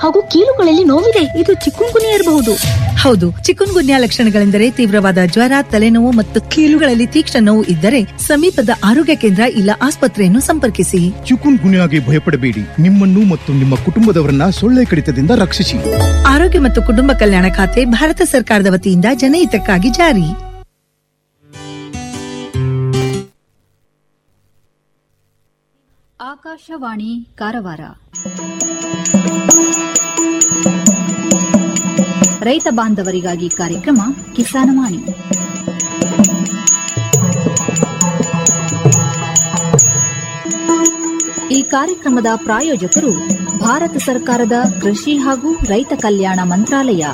ಹಾಗೂ ಕೀಲುಗಳಲ್ಲಿ ನೋವಿದೆ ಇದು ಚಿಕ್ಕುನ್ಗುನಿ ಇರಬಹುದು ಹೌದು ಚಿಕನ್ ಗುನ್ಯಾ ಲಕ್ಷಣಗಳೆಂದರೆ ತೀವ್ರವಾದ ಜ್ವರ ತಲೆನೋವು ಮತ್ತು ಕೀಲುಗಳಲ್ಲಿ ತೀಕ್ಷ್ಣ ನೋವು ಇದ್ದರೆ ಸಮೀಪದ ಆರೋಗ್ಯ ಕೇಂದ್ರ ಇಲ್ಲ ಆಸ್ಪತ್ರೆಯನ್ನು ಸಂಪರ್ಕಿಸಿ ಚಿಕುನ್ ಗುನ್ಯಾಗೆ ಭಯಪಡಬೇಡಿ ನಿಮ್ಮನ್ನು ಮತ್ತು ನಿಮ್ಮ ಕುಟುಂಬದವರನ್ನ ಸೊಳ್ಳೆ ಕಡಿತದಿಂದ ರಕ್ಷಿಸಿ ಆರೋಗ್ಯ ಮತ್ತು ಕುಟುಂಬ ಕಲ್ಯಾಣ ಖಾತೆ ಭಾರತ ಸರ್ಕಾರದ ವತಿಯಿಂದ ಜನಹಿತಕ್ಕಾಗಿ ಜಾರಿ ಆಕಾಶವಾಣಿ ಕಾರವಾರ ರೈತ ಬಾಂಧವರಿಗಾಗಿ ಕಾರ್ಯಕ್ರಮ ಕಿಸಾನವಾಣಿ ಈ ಕಾರ್ಯಕ್ರಮದ ಪ್ರಾಯೋಜಕರು ಭಾರತ ಸರ್ಕಾರದ ಕೃಷಿ ಹಾಗೂ ರೈತ ಕಲ್ಯಾಣ ಮಂತ್ರಾಲಯ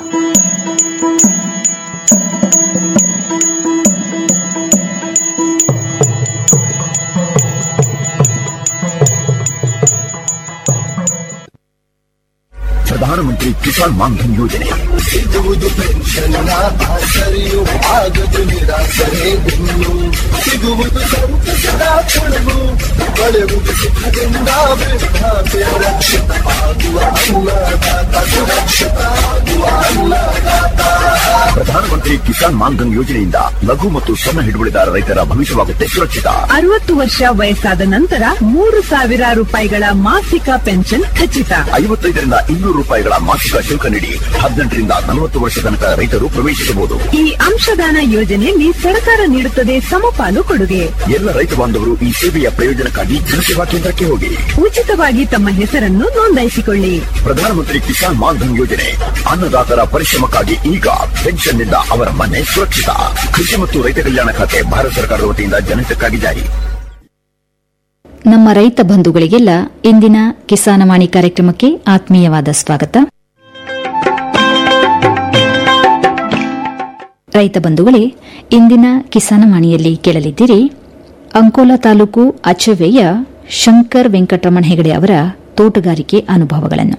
ಪ್ರಧಾನಮಂತ್ರಿ ಕಿಸಾನ್ ಮಾನ್ಧನ್ ಯೋಜನೆ ಸಿಗುವುದು ಪೆನ್ಷನ್ನ ಆಸರೆಯು ಆಗದು ನಿರಾಸರೆ ಇನ್ನು ಸಿಗುವುದು ಸಂತಸದ ಕೊಡಗು ಬಳೆಯುವುದು ಸುಖದಿಂದ ವೃದ್ಧಾಪ್ಯ ರಕ್ಷಿತ ಆಗುವ ಅನ್ನದಾತ ಸುರಕ್ಷಿತ ಆಗುವ ಅನ್ನದಾತ ಪ್ರಧಾನಮಂತ್ರಿ ಕಿಸಾನ್ ಮಾನ್ಧನ್ ಯೋಜನೆಯಿಂದ ಲಘು ಮತ್ತು ಸಣ್ಣ ಹಿಡುವಳಿದಾರ ರೈತರ ಭವಿಷ್ಯವಾಗುತ್ತೆ ಸುರಕ್ಷಿತ ಅರವತ್ತು ವರ್ಷ ವಯಸ್ಸಾದ ನಂತರ ಮೂರು ಸಾವಿರ ರೂಪಾಯಿಗಳ ಮಾಸಿಕ ಪೆನ್ಷನ್ ಖಚಿತ ಐವತ್ತೈದರಿಂದ ಇನ್ನೂರು ರೂಪಾಯಿಗಳ ಮಾಸಿಕ ಶುಲ್ಕ ನೀಡಿ ಹದಿನೆಂಟರಿಂದ ನಲವತ್ತು ವರ್ಷ ತನಕ ರೈತರು ಪ್ರವೇಶಿಸಬಹುದು ಈ ಅಂಶದಾನ ಯೋಜನೆಯಲ್ಲಿ ಸರ್ಕಾರ ನೀಡುತ್ತದೆ ಸಮಪಾಲು ಕೊಡುಗೆ ಎಲ್ಲ ರೈತ ಬಾಂಧವರು ಈ ಸೇವೆಯ ಪ್ರಯೋಜನಕ್ಕಾಗಿ ಜನಸೇವಾ ಕೇಂದ್ರಕ್ಕೆ ಹೋಗಿ ಉಚಿತವಾಗಿ ತಮ್ಮ ಹೆಸರನ್ನು ನೋಂದಾಯಿಸಿಕೊಳ್ಳಿ ಪ್ರಧಾನಮಂತ್ರಿ ಕಿಸಾನ್ ಮಾನ್ಧನ್ ಯೋಜನೆ ಅನ್ನದಾತರ ಪರಿಶ್ರಮಕ್ಕಾಗಿ ಈಗ ಪೆನ್ಷನ್ನಿಂದ ಅವರ ಮನೆ ಸುರಕ್ಷಿತ ಕೃಷಿ ಮತ್ತು ರೈತ ಕಲ್ಯಾಣ ಖಾತೆ ಭಾರತ ಸರ್ಕಾರದ ವತಿಯಿಂದ ಜನಹಿತಕ್ಕಾಗಿ ಜಾರಿ ನಮ್ಮ ರೈತ ಬಂಧುಗಳಿಗೆಲ್ಲ ಇಂದಿನ ಕಿಸಾನವಾಣಿ ಕಾರ್ಯಕ್ರಮಕ್ಕೆ ಆತ್ಮೀಯವಾದ ಸ್ವಾಗತ ರೈತ ಬಂಧುಗಳೇ ಇಂದಿನ ಕಿಸಾನವಾಣಿಯಲ್ಲಿ ಕೇಳಲಿದ್ದೀರಿ ಅಂಕೋಲಾ ತಾಲೂಕು ಅಚವೆಯ ಶಂಕರ್ ವೆಂಕಟರಮಣ ಹೆಗಡೆ ಅವರ ತೋಟಗಾರಿಕೆ ಅನುಭವಗಳನ್ನು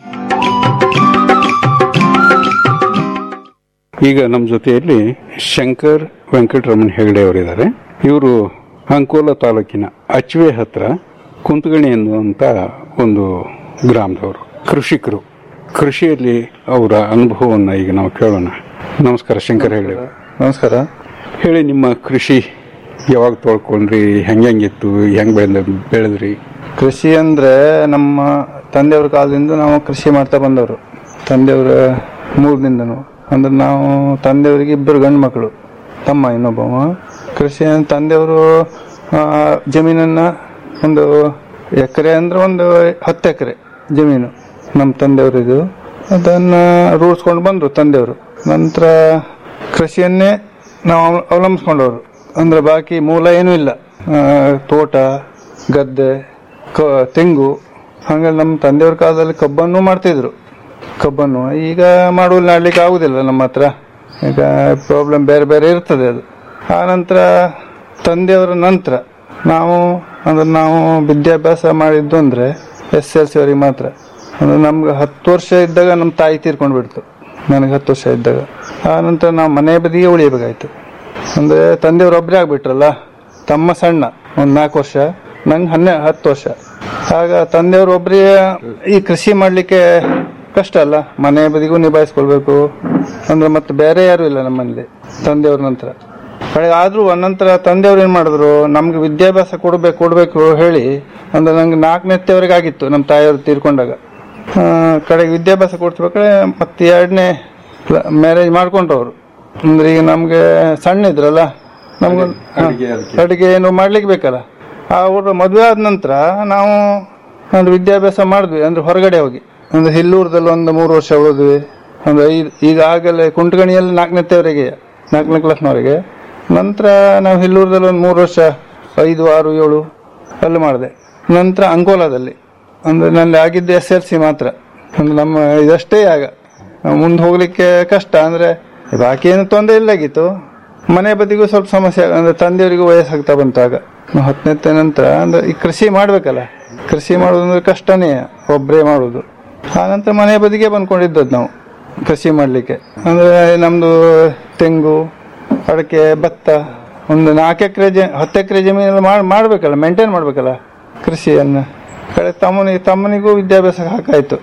ಈಗ ನಮ್ಮ ಜೊತೆಯಲ್ಲಿ ಶಂಕರ್ ವೆಂಕಟರಮಣ ಹೆಗಡೆ ಅವರಿದ್ದಾರೆ ಇವರು ಅಂಕೋಲ ತಾಲೂಕಿನ ಅಚ್ವೆ ಹತ್ರ ಕುಂತಗಣಿ ಎನ್ನುವಂತ ಒಂದು ಗ್ರಾಮದವರು ಕೃಷಿಕರು ಕೃಷಿಯಲ್ಲಿ ಅವರ ಅನುಭವವನ್ನು ಈಗ ನಾವು ಕೇಳೋಣ ನಮಸ್ಕಾರ ಶಂಕರ್ ಹೆಗಡೆ ಅವ್ರೆ. ನಮಸ್ಕಾರ ಹೇಳಿ ನಿಮ್ಮ ಕೃಷಿ ಯಾವಾಗ ತೊಳ್ಕೊಂಡ್ರಿ ಹೆಂಗಿತ್ತು ಹೆಂಗ್ ಬೆಳೆದ ಬೆಳೆದ್ರಿ ಕೃಷಿ ಅಂದ್ರೆ ನಮ್ಮ ತಂದೆಯವ್ರ ಕಾಲದಿಂದ ನಾವು ಕೃಷಿ ಮಾಡ್ತಾ ಬಂದವರು ತಂದೆಯವರ ಮೂಲದಿಂದನು ಅಂದ್ರೆ ನಾವು ತಂದೆಯವರಿಗೆ ಇಬ್ಬರು ಗಂಡು ಮಕ್ಕಳು ತಮ್ಮ ಇನ್ನೊಬ್ಬವ ಕೃಷಿ ಅಂದ್ರೆ ತಂದೆಯವರು ಆ, ಜಮೀನನ್ನ ಒಂದು ಎಕರೆ ಅಂದ್ರೆ ಒಂದು ಹತ್ತು ಎಕರೆ ಜಮೀನು ನಮ್ಮ ತಂದೆಯವರಿದು ಅದನ್ನ ರೂಢಿಸ್ಕೊಂಡು ಬಂದರು ತಂದೆಯವರು ನಂತರ ಕೃಷಿಯನ್ನೇ ನಾವು ಅವಲ- ಅವಲಂಬಿಸ್ಕೊಂಡವರು ಅಂದ್ರೆ ಬಾಕಿ ಮೂಲ ಏನೂ ಇಲ್ಲ ಆ, ತೋಟ ಗದ್ದೆ ಕ ತೆಂಗು ಹಾಗಾಗಿ ನಮ್ಮ ತಂದೆಯವ್ರ ಕಾಲದಲ್ಲಿ ಕಬ್ಬನ್ನು ಮಾಡ್ತಿದ್ರು ಕಬ್ಬನ್ನು ಈಗ ಮಾಡುವಲ್ಲಿ ಮಾಡ್ಲಿಕ್ಕೆ ಆಗುದಿಲ್ಲ ನಮ್ಮ ಹತ್ರ ಈಗ ಪ್ರಾಬ್ಲಮ್ ಬೇರೆ ಬೇರೆ ಇರ್ತದೆ ಅದು ಆ ನಂತರ ತಂದೆಯವರ ನಂತರ ನಾವು ಅಂದ್ರೆ ನಾವು ವಿದ್ಯಾಭ್ಯಾಸ ಮಾಡಿದ್ದು ಅಂದ್ರೆ ಎಸ್ ಎಲ್ ಸಿ ಅವರಿಗೆ ಮಾತ್ರ ಅಂದ್ರೆ ನಮ್ಗೆ ಹತ್ತು ವರ್ಷ ಇದ್ದಾಗ ನಮ್ಮ ತಾಯಿ ತೀರ್ಕೊಂಡು ಬಿಡ್ತು ನನಗೆ ಹತ್ತು ವರ್ಷ ಇದ್ದಾಗ ಆ ನಂತರ ನಾವು ಮನೆ ಬದಿಗೆ ಉಳಿಯಬೇಕಾಯ್ತು ಅಂದ್ರೆ ತಂದೆಯವರು ಒಬ್ಬರೇ ಆಗ್ಬಿಟ್ರಲ್ಲ ತಮ್ಮ ಸಣ್ಣ ಒಂದು ನಾಲ್ಕು ವರ್ಷ ನಂಗೆ ಹನ್ನೆ ಹತ್ತು ವರ್ಷ ಆಗ ತಂದೆಯವರು ಒಬ್ಬರೇ ಈ ಕೃಷಿ ಮಾಡಲಿಕ್ಕೆ ಕಷ್ಟ ಅಲ್ಲ ಮನೆ ಬದಿಗೂ ನಿಭಾಯಿಸ್ಕೊಳ್ಬೇಕು ಅಂದ್ರೆ ಮತ್ತೆ ಬೇರೆ ಯಾರು ಇಲ್ಲ ನಮ್ಮಲ್ಲಿ ತಂದೆಯವ್ರ ನಂತರ ಕಡೆಗೆ ಆದ್ರೂ ನಂತರ ತಂದೆಯವ್ರು ಏನ್ ಮಾಡಿದ್ರು ನಮ್ಗೆ ವಿದ್ಯಾಭ್ಯಾಸ ಕೊಡ್ಬೇಕು ಕೊಡ್ಬೇಕು ಹೇಳಿ ಅಂದ್ರೆ ನಂಗೆ ನಾಲ್ಕನೇತ್ತವರೆಗೆ ಆಗಿತ್ತು ನಮ್ಮ ತಾಯಿಯವರು ತೀರ್ಕೊಂಡಾಗ ಆ, ಕಡೆಗೆ ವಿದ್ಯಾಭ್ಯಾಸ ಕೊಡ್ಸ್ಬೇಕಾದ್ರೆ ಮತ್ತೆ ಎರಡನೇ ಮ್ಯಾರೇಜ್ ಮಾಡ್ಕೊಂಡವ್ರು ಅಂದ್ರೆ ಈಗ ನಮ್ಗೆ ಸಣ್ಣ ಇದ್ರಲ್ಲ ನಮ್ಗೆ ಅಡಿಗೆ ಏನು ಮಾಡ್ಲಿಕ್ಕೆ ಬೇಕಲ್ಲ ಅವರು ಮದುವೆ ಆದ ನಂತರ ನಾವು ಒಂದು ವಿದ್ಯಾಭ್ಯಾಸ ಮಾಡಿದ್ವಿ ಅಂದ್ರೆ ಹೊರಗಡೆ ಹೋಗಿ ಅಂದ್ರೆ ಹಿಲ್ಲೂರದಲ್ಲಿ ಒಂದು ಮೂರು ವರ್ಷ ಓದ್ವಿ ಅಂದ್ರೆ ಐದು ಈಗ ಆಗಲೇ ಕುಂಟಗಣಿಯಲ್ಲಿ ನಾಲ್ಕನೇವರೆಗೆ ನಾಲ್ಕನೇ ಕ್ಲಾಸ್ನವರೆಗೆ ನಂತರ ನಾವು ಹಿಲ್ಲೂರದಲ್ಲಿ ಒಂದು ಮೂರು ವರ್ಷ ಐದು ಆರು ಏಳು ಅಲ್ಲಿ ಮಾಡಿದೆ ನಂತರ ಅಂಕೋಲಾದಲ್ಲಿ ಅಂದ್ರೆ ನಲ್ಲಿ ಆಗಿದ್ದು ಎಸ್ ಎಲ್ ಸಿ ಮಾತ್ರ ಅಂದ್ರೆ ನಮ್ಮ ಇದಷ್ಟೇ ಆಗ ಮುಂದೆ ಹೋಗ್ಲಿಕ್ಕೆ ಕಷ್ಟ ಅಂದ್ರೆ ಬಾಕಿ ಏನು ತೊಂದರೆ ಇಲ್ಲಾಗಿತ್ತು ಮನೆ ಬದಿಗೂ ಸ್ವಲ್ಪ ಸಮಸ್ಯೆ ಆಗ- ಅಂದ್ರೆ ತಂದೆಯವರಿಗೂ ವಯಸ್ಸಾಗ್ತಾ ಬಂತು ಆಗ ನಾವು ಹತ್ತನೇ ನಂತರ ಅಂದ್ರೆ ಈ ಕೃಷಿ ಮಾಡ್ಬೇಕಲ್ಲ ಕೃಷಿ ಮಾಡೋದು ಅಂದ್ರೆ ಕಷ್ಟನೇ ಒಬ್ಬರೇ ಮಾಡೋದು ಆ ನಂತರ ಮನೆ ಬದಿಗೆ ಬಂದ್ಕೊಂಡಿದ್ದದ್ದು ನಾವು ಕೃಷಿ ಮಾಡ್ಲಿಕ್ಕೆ ಅಂದ್ರೆ ನಮ್ದು ತೆಂಗು ಅಡಕೆ ಭತ್ತ ಒಂದು ನಾಲ್ಕು ಎಕರೆ ಜ ಹತ್ತು ಎಕರೆ ಜಮೀನೆಲ್ಲ ಮಾಡ್ ಮಾಡ್ಬೇಕಲ್ಲ ಮೇಂಟೈನ್ ಮಾಡ್ಬೇಕಲ್ಲ ಕೃಷಿಯನ್ನ ಕಡೆ ತಮ್ಮನಿಗೆ ತಮ್ಮನಿಗೂ ವಿದ್ಯಾಭ್ಯಾಸ ಹಾಕಾಯ್ತು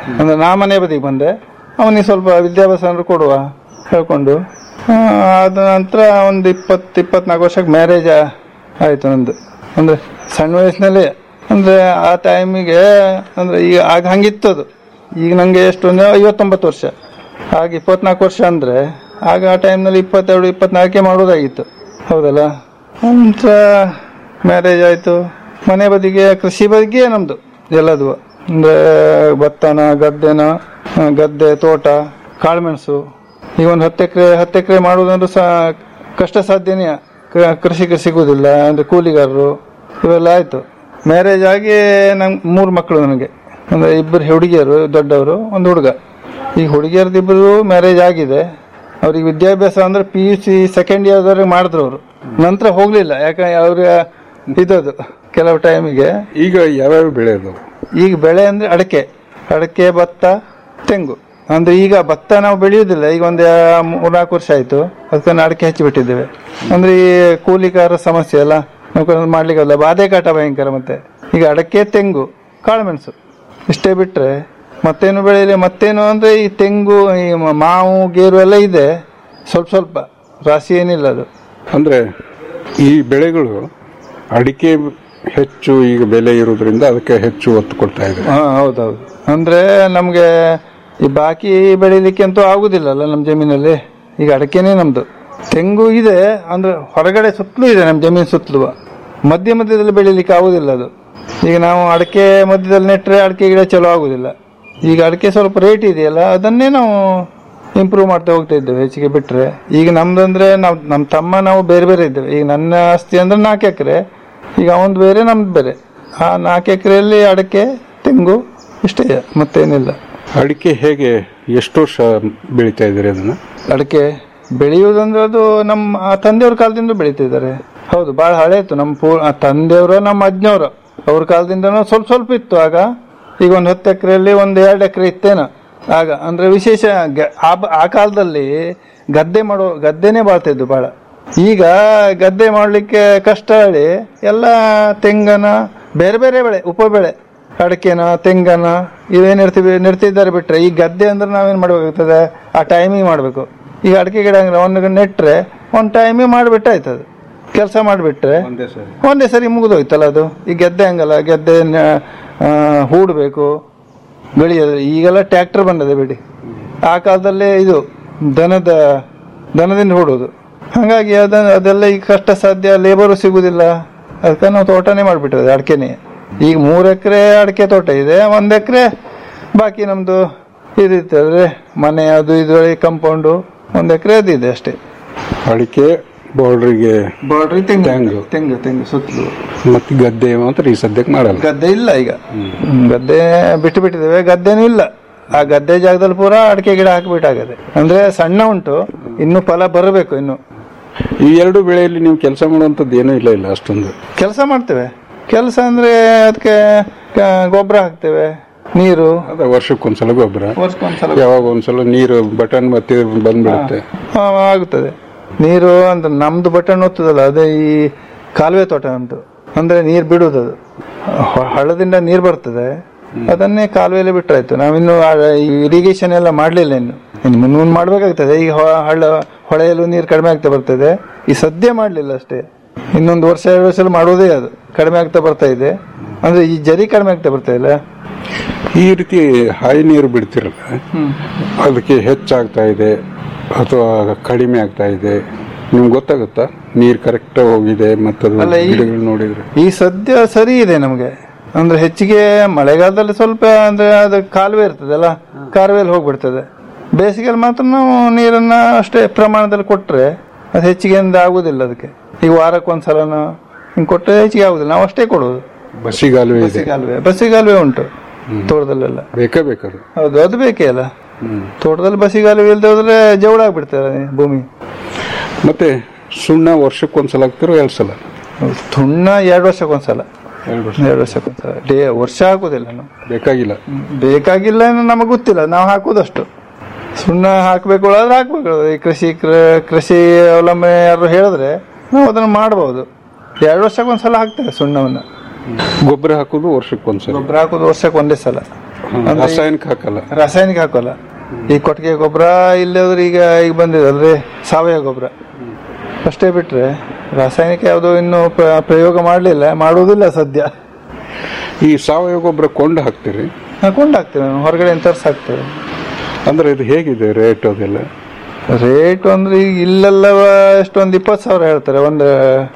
ಅಂದ್ರೆ ನಾ ಮನೆ ಬದಿಗೆ ಬಂದೆ ಅವನಿಗೆ ಸ್ವಲ್ಪ ವಿದ್ಯಾಭ್ಯಾಸ ಅಂದ್ರೆ ಕೊಡುವ ಹೇಳ್ಕೊಂಡು ಆ, ಅದ ನಂತರ ಒಂದು ಇಪ್ಪತ್ತು ಇಪ್ಪತ್ನಾಲ್ಕು ವರ್ಷಕ್ಕೆ ಮ್ಯಾರೇಜ್ ಆಯಿತು ನಂದು ಅಂದ್ರೆ ಸಣ್ಣ ವಯಸ್ಸಿನಲ್ಲಿ ಅಂದ್ರೆ ಆ ಟೈಮಿಗೆ ಅಂದ್ರೆ ಈಗ ಆಗ ಹಂಗಿತ್ತು ಅದು ಈಗ ನಂಗೆ ಎಷ್ಟು ಅಂದ್ರೆ ಐವತ್ತೊಂಬತ್ತು ವರ್ಷ ಆಗ ಇಪ್ಪತ್ನಾಲ್ಕು ವರ್ಷ ಅಂದ್ರೆ ಆಗ ಆ ಟೈಮ್ನಲ್ಲಿ ಇಪ್ಪತ್ತೆರಡು ಇಪ್ಪತ್ನಾಲ್ಕೇ ಮಾಡೋದಾಗಿತ್ತು ಹೌದಲ್ಲ ನಂತರ ಮ್ಯಾರೇಜ್ ಆಯಿತು ಮನೆ ಬದಿಗೆ ಕೃಷಿ ಬದಿಗೆ ನಮ್ಮದು ಎಲ್ಲದು ಅಂದರೆ ಭತ್ತನ ಗದ್ದೆನ ಆ, ಗದ್ದೆ ತೋಟ ಕಾಳುಮೆಣಸು ಈಗ ಒಂದು ಹತ್ತು ಎಕರೆ ಹತ್ತು ಎಕರೆ ಮಾಡುವುದಂದ್ರೂ ಸಹ ಕಷ್ಟ ಸಾಧ್ಯನೇ ಕ- ಕೃಷಿಗೆ ಸಿಗುವುದಿಲ್ಲ ಅಂದರೆ ಕೂಲಿಗಾರರು ಇವೆಲ್ಲ ಆಯಿತು ಮ್ಯಾರೇಜ್ ಆಗಿ ನಂಗೆ ಮೂರು ಮಕ್ಕಳು ನನಗೆ ಅಂದರೆ ಇಬ್ಬರು ಹುಡುಗಿಯರು ದೊಡ್ಡವರು ಒಂದು ಹುಡುಗ ಈಗ ಹುಡುಗಿಯರದಿಬ್ಬರು ಮ್ಯಾರೇಜ್ ಆಗಿದೆ ಅವ್ರಿಗೆ ವಿದ್ಯಾಭ್ಯಾಸ ಅಂದ್ರೆ ಪಿ ಯು ಸಿ ಸೆಕೆಂಡ್ ಇಯರ್ದವ್ರಿಗೆ ಮಾಡಿದ್ರು ಅವರು ನಂತರ ಹೋಗಲಿಲ್ಲ ಯಾಕಂದ್ರೆ ಅವ್ರ ಇದದು ಕೆಲವು ಟೈಮಿಗೆ ಈಗ ಯಾವ್ಯಾವ ಬೆಳೆ ಅದಾವು ಈಗ ಬೆಳೆ ಅಂದ್ರೆ ಅಡಕೆ ಅಡಕೆ ಭತ್ತ ತೆಂಗು ಅಂದ್ರೆ ಈಗ ಭತ್ತ ನಾವು ಬೆಳೆಯುವುದಿಲ್ಲ ಈಗ ಒಂದು ಮೂರ್ನಾಲ್ಕು ವರ್ಷ ಆಯ್ತು ಅದಕ್ಕೆ ಅಡಕೆ ಹಚ್ಚಿಬಿಟ್ಟಿದ್ದೇವೆ ಅಂದ್ರೆ ಈ ಕೂಲಿಕಾರ ಸಮಸ್ಯೆ ಅಲ್ಲ ನಾವು ಮಾಡ್ಲಿಕ್ಕೆ ಆಗಲ್ಲ ಬಾಧೆ ಕಾಟ ಭಯಂಕರ ಮತ್ತೆ ಈಗ ಅಡಕೆ ತೆಂಗು ಕಾಳುಮೆಣಸು ಇಷ್ಟೇ ಬಿಟ್ರೆ ಮತ್ತೇನು ಬೆಳೆಯಲಿ ಮತ್ತೇನು ಅಂದ್ರೆ ಈ ತೆಂಗು ಈ ಮ- ಮಾವು ಗೇರು ಎಲ್ಲ ಇದೆ ಸ್ವಲ್ಪ ಸ್ವಲ್ಪ ರಾಶಿ ಏನಿಲ್ಲ ಅದು ಅಂದ್ರೆ ಈ ಬೆಳೆಗಳು ಅಡಿಕೆ ಹೆಚ್ಚು ಈಗ ಬೆಲೆ ಇರೋದ್ರಿಂದ ಅದಕ್ಕೆ ಹೆಚ್ಚು ಒತ್ತು ಕೊಡ್ತಾ ಇದೆ ಹಾ ಹೌದೌದು ಅಂದ್ರೆ ನಮ್ಗೆ ಈ ಬಾಕಿ ಬೆಳಿಲಿಕ್ಕೆ ಅಂತೂ ಆಗುದಿಲ್ಲಲ್ಲ ನಮ್ಮ ಜಮೀನಲ್ಲಿ ಈಗ ಅಡಕೆನೇ ನಮ್ದು ತೆಂಗು ಇದೆ ಅಂದ್ರೆ ಹೊರಗಡೆ ಸುತ್ತಲೂ ಇದೆ ನಮ್ಮ ಜಮೀನು ಸುತ್ತಲೂ ಮಧ್ಯ ಮಧ್ಯದಲ್ಲಿ ಬೆಳಿಲಿಕ್ಕೆ ಆಗುದಿಲ್ಲ ಅದು ಈಗ ನಾವು ಅಡಕೆ ಮಧ್ಯದಲ್ಲಿ ನೆಟ್ಟರೆ ಅಡಕೆ ಗಿಡ ಚಲೋ ಆಗುದಿಲ್ಲ ಈಗ ಅಡಕೆ ಸ್ವಲ್ಪ ರೇಟ್ ಇದೆಯಲ್ಲ ಅದನ್ನೇ ನಾವು ಇಂಪ್ರೂವ್ ಮಾಡ್ತಾ ಹೋಗ್ತಾ ಇದ್ದೇವೆ ಹೆಚ್ಚಿಗೆ ಬಿಟ್ರೆ ಈಗ ನಮ್ದು ಅಂದ್ರೆ ನಾವು ನಮ್ಮ ತಮ್ಮ ನಾವು ಬೇರೆ ಬೇರೆ ಇದ್ದೇವೆ ಈಗ ನನ್ನ ಆಸ್ತಿ ಅಂದ್ರೆ ನಾಲ್ಕು ಎಕರೆ ಈಗ ಅವನದು ಬೇರೆ ನಮ್ದು ಬೇರೆ ಆ ನಾಲ್ಕು ಎಕರೆಯಲ್ಲಿ ಅಡಕೆ ತೆಂಗು ಇಷ್ಟೇ ಮತ್ತೇನಿಲ್ಲ ಅಡಿಕೆ ಹೇಗೆ ಎಷ್ಟು ವರ್ಷ ಬೆಳೀತಾ ಇದ್ದೀರಿ ಅದನ್ನ ಅಡಕೆ ಬೆಳೆಯುವುದಂದ್ರೆ ಅದು ನಮ್ಮ ಆ ತಂದೆಯವ್ರ ಕಾಲದಿಂದ ಬೆಳೀತಿದ್ದಾರೆ ಹೌದು ಬಹಳ ಹಳೆ ಇತ್ತು ನಮ್ಮ ಪೂ ಆ ತಂದೆಯವರು ನಮ್ಮ ಅಜ್ಞವರು ಅವ್ರ ಕಾಲದಿಂದನೂ ಸ್ವಲ್ಪ ಸ್ವಲ್ಪ ಇತ್ತು ಆಗ ಈಗ ಒಂದು ಹತ್ತು ಎಕರೆಯಲ್ಲಿ ಒಂದು ಎರಡು ಎಕರೆ ಇತ್ತೇನ ಆಗ ಅಂದ್ರೆ ವಿಶೇಷ ಗ- ಆ ಬ- ಆ ಕಾಲದಲ್ಲಿ ಗದ್ದೆ ಮಾಡೋ ಗದ್ದೆನೇ ಬಾಳ್ತಿದ್ದು ಬಹಳ ಈಗ ಗದ್ದೆ ಮಾಡಲಿಕ್ಕೆ ಕಷ್ಟ ಹೇಳಿ ಎಲ್ಲ ತೆಂಗನ ಬೇರೆ ಬೇರೆ ಬೆಳೆ ಉಪ ಬೆಳೆ ಅಡಕೆನ ತೆಂಗನ ಇವೇನ್ ಇರ್ತೀವಿ ನೆಡ್ತಿದ್ದಾರೆ ಬಿಟ್ರೆ ಈ ಗದ್ದೆ ಅಂದ್ರೆ ನಾವೇನ್ ಮಾಡ್ಬೇಕಾಗ್ತದೆ ಆ ಟೈಮಿಗೆ ಮಾಡಬೇಕು ಈಗ ಅಡಕೆ ಗಿಡ ಅಂದ್ರೆ ಒಂದು ನೆಟ್ರೆ ಒಂದು ಟೈಮಿಗೆ ಮಾಡಿಬಿಟ್ಟು ಆಯ್ತದೆ ಕೆಲಸ ಮಾಡಿಬಿಟ್ರೆ ಒಂದೇ ಸರಿ ಮುಗಿದೋಯ್ತಲ್ಲ ಅದು ಈ ಗೆದ್ದೆ ಹಂಗಲ್ಲ ಗೆದ್ದೆ ನ- ಆ, ಹೂಡ್ಬೇಕು ಬೆಳೆಯೋದು ಈಗೆಲ್ಲ ಟ್ರ್ಯಾಕ್ಟರ್ ಬಂದದೆ ಬಿಡಿ ಆ ಕಾಲದಲ್ಲೇ ಇದು ದನದ ದನದಿಂದ ಹೂಡೋದು ಹಾಗಾಗಿ ಅದ ಅದೆಲ್ಲ ಈಗ ಕಷ್ಟ ಸಾಧ್ಯ ಲೇಬರು ಸಿಗುದಿಲ್ಲ ಅದಕ್ಕೆ ನಾವು ತೋಟನೇ ಮಾಡಿಬಿಟ್ಟಿರೋದು ಅಡಕೆನೆ ಈಗ ಮೂರು ಎಕರೆ ಅಡಕೆ ತೋಟ ಇದೆ ಒಂದು ಎಕರೆ ಬಾಕಿ ನಮ್ದು ಇದಿರ್ತದೆ ಮನೆ ಅದು ಇದು ಕಂಪೌಂಡು ಒಂದು ಎಕರೆ ಅದಿದೆ ಅಷ್ಟೇ ಅಡಿಕೆ ಬಾರ್ಡ್ರಿಗೆ ಬಾರ್ಡ್ರಿ ತೆಂಗು ತೆಂಗು. ತೆಂಗು ತೆಂಗು ಸುತ್ತಲೂ ಮತ್ತೆ ಗದ್ದೆ ಮಾತ್ರ ಈ ಸದ್ಯಕ್ಕೆ ಮಾಡಲ್ಲ ಗದ್ದೆ ಇಲ್ಲ ಈಗ ಹ್ಮ್, ಗದ್ದೆ ಬಿಟ್ಟು ಬಿಟ್ಟಿದ್ದೇವೆ ಗದ್ದೆನೂ ಇಲ್ಲ ಆ ಗದ್ದೆ ಜಾಗದಲ್ಲಿ ಪೂರಾ ಅಡಿಕೆ ಗಿಡ ಹಾಕಿಬಿಟ್ಟಾಗದೆ ಅಂದ್ರೆ ಸಣ್ಣ ಉಂಟು ಇನ್ನು ಫಲ ಬರಬೇಕು ಇನ್ನು ಈ ಎರಡು ಬೆಳೆಯಲ್ಲಿ ನೀವು ಕೆಲಸ ಮಾಡುವಂಥದ್ದು ಏನೂ ಇಲ್ಲ ಇಲ್ಲ ಅಷ್ಟೊಂದು ಕೆಲಸ ಮಾಡ್ತೇವೆ ಕೆಲಸ ಅಂದ್ರೆ ಅದಕ್ಕೆ ಗೊಬ್ಬರ ಹಾಕ್ತೇವೆ ನೀರು ಅದ ವರ್ಷಕ್ಕೊಂದ್ಸಲ ಗೊಬ್ಬರ ವರ್ಷಕ್ಕೊಂದ್ಸಲ ಯಾವಾಗ ಒಂದ್ಸಲ ನೀರು ಬಟನ್ ಮತ್ತೆ ಬಂದ್ಬಿಡುತ್ತೆ ಆ, ಆಗುತ್ತದೆ ನೀರು ಅಂದ್ರೆ ನಮ್ದು ಬಟನ್ ಒತ್ತದಲ್ಲ ಅದೇ ಈ ಕಾಲುವೆ ತೋಟ ನಮ್ದು ಅಂದ್ರೆ ನೀರು ಬಿಡುವುದು ಅದು ಹ- ಹಳ್ಳದಿಂದ ನೀರು ಬರ್ತದೆ ಅದನ್ನೇ ಕಾಲುವೆಯಲ್ಲಿ ಬಿಟ್ರಾಯ್ತು ನಾವಿನ್ನು ಇರಿಗೇಷನ್ ಎಲ್ಲ ಮಾಡ್ಲಿಲ್ಲ ಇನ್ನು ಇನ್ನು ಮುಂದೆ ಮುಂದೆ ಮಾಡ್ಬೇಕಾಗ್ತದೆ ಈಗ ಹೊ- ಹಳ್ಳ ಹೊಳೆಯಲ್ಲೂ ನೀರು ಕಡಿಮೆ ಆಗ್ತಾ ಬರ್ತದೆ ಈ ಸದ್ಯ ಮಾಡ್ಲಿಲ್ಲ ಅಷ್ಟೇ ಇನ್ನೊಂದು ವರ್ಷ ಎರಡು ವರ್ಷ ಮಾಡುವುದೇ ಅದು ಕಡಿಮೆ ಆಗ್ತಾ ಬರ್ತಾ ಇದೆ ಅಂದ್ರೆ ಈ ಜರಿ ಕಡಿಮೆ ಆಗ್ತಾ ಬರ್ತಾ ಇಲ್ಲ ಈ ರೀತಿ ಹಾಯಿ ನೀರು ಬಿಡ್ತಿರಲ್ಲ ಅದಕ್ಕೆ ಹೆಚ್ಚಾಗ್ತಾ ಇದೆ ಅಥವಾ ಕಡಿಮೆ ಆಗ್ತಾ ಇದೆ ನಿಮ್ಗೆ ಗೊತ್ತಾಗುತ್ತಾ ನೀರು ಕರೆಕ್ಟ್ ಹೋಗಿದೆ ಮತ್ತದು ಅಲ್ಲ, ಈ- ಗಿಡಗಳು ನೋಡಿದ್ರೆ ಈ ಸದ್ಯ ಸರಿ ಇದೆ ನಮಗೆ ಅಂದ್ರೆ ಹೆಚ್ಚಿಗೆ ಮಳೆಗಾಲದಲ್ಲಿ ಸ್ವಲ್ಪ ಅಂದ್ರೆ ಅದು ಕಾಲುವೆ ಇರ್ತದಲ್ಲ ಕಾಲುವೆಯಲ್ಲಿ ಹೋಗ್ಬಿಡ್ತದೆ ಬೇಸಿಗೆಯಲ್ಲಿ ಮಾತ್ರ ನಾವು ನೀರನ್ನ ಅಷ್ಟೇ ಪ್ರಮಾಣದಲ್ಲಿ ಕೊಟ್ರೆ ಅದು ಹೆಚ್ಚಿಗೆ ಅಂತ ಆಗುದಿಲ್ಲ ಅದಕ್ಕೆ ಈಗ ವಾರಕ್ಕೆ ಒಂದ್ಸಲನ ಹಿಂಗ್ ಕೊಟ್ಟರೆ ಹೆಚ್ಚಿಗೆ ಆಗುದಿಲ್ಲ ನಾವು ಅಷ್ಟೇ ಕೊಡೋದು ಬಸಿಗಾಲುವೆ ಇದೆ ಬಸಿಗಾಲುವೆ ಬಸಿಗಾಲುವೆ ಉಂಟು ತೋಟದಲ್ಲೆಲ್ಲ ಬೇಕೇ ಬೇಕದು ಹೌದು ಅದು ಬೇಕೇ ಅಲ್ಲ ತೋಟದಲ್ಲಿ ಬಸಿಗಾಲುವೆ ಇಲ್ಲದೆ ಹೋದ್ರೆ ಜವಳ ಆಗ್ಬಿಡ್ತದೆ ಭೂಮಿ ಮತ್ತೆ ಸುಣ್ಣ ವರ್ಷಕ್ಕೊಂದ್ಸಲ ಹಾಕ್ತಿರೋ ಎರಡು ಸಲ ಸುಣ್ಣ ಎರಡು ವರ್ಷಕ್ಕೊಂದ್ಸಲ ಎರಡು ವರ್ಷ ಎರಡು ವರ್ಷಕ್ಕೊಂದ್ಸಲ ಡೇ ವರ್ಷ ಹಾಕುದಿಲ್ಲ ನಾವು ಬೇಕಾಗಿಲ್ಲ ಬೇಕಾಗಿಲ್ಲ ನಮಗೆ ಗೊತ್ತಿಲ್ಲ ನಾವು ಹಾಕೋದಷ್ಟು ಸುಣ್ಣ ಹಾಕ್ಬೇಕು ಆದ್ರೆ ಹಾಕ್ಬೇಕು ಈ ಕೃಷಿ ಕೃ- ಕೃಷಿ ಅವಲಂಬನೆ ಯಾರು ಹೇಳಿದ್ರೆ ನಾವು ಅದನ್ನ ಮಾಡಬಹುದು ಎರಡು ವರ್ಷಕ್ಕೆ ಒಂದ್ಸಲ ಹಾಕ್ತೇವೆ ಸುಣ್ಣವನ್ನ ಗೊಬ್ಬರ ಹಾಕೋದು ವರ್ಷಕ್ಕೊಂದ್ಸಲ ಗೊಬ್ಬರ ಹಾಕೋದು ವರ್ಷಕ್ಕೆ ಒಂದೇ ಸಲ ಅಂದ್ರೆ ರಾಸಾಯನಿಕ ಹಾಕಲ್ಲ ರಾಸಾಯನಿಕ ಹಾಕೋಲ್ಲ ಈ ಕೊಟ್ಟಿಗೆ ಗೊಬ್ಬರ ಇಲ್ಲದ್ರೆ ಈಗ ಈಗ ಬಂದಿದಲ್ರಿ ಸಾವಯವ ಗೊಬ್ಬರ ಅಷ್ಟೇ ಬಿಟ್ರೆ ರಾಸಾಯನಿಕ ಯಾವುದೋ ಇನ್ನು ಪ್ರ- ಪ್ರಯೋಗ ಮಾಡಲಿಲ್ಲ ಮಾಡುವುದಿಲ್ಲ ಸದ್ಯ ಈ ಸಾವಯವ ಗೊಬ್ಬರ ಕೊಂಡು ಹಾಕ್ತೀರಿ ಹಾಕೊಂಡು ಹಾಕ್ತೇವೆ ನಾವು ಹೊರಗಡೆ ತರ್ಸಿ ಹಾಕ್ತೇವೆ ಅಂದ್ರೆ ಇದು ಹೇಗಿದೆ ರೇಟ್ ಅದೆಲ್ಲ ರೇಟ್ ಅಂದ್ರೆ ಈಗ ಇಲ್ಲೆಲ್ಲವ ಎಷ್ಟೊಂದು ಇಪ್ಪತ್ತು ಸಾವಿರ ಹೇಳ್ತಾರೆ ಒಂದು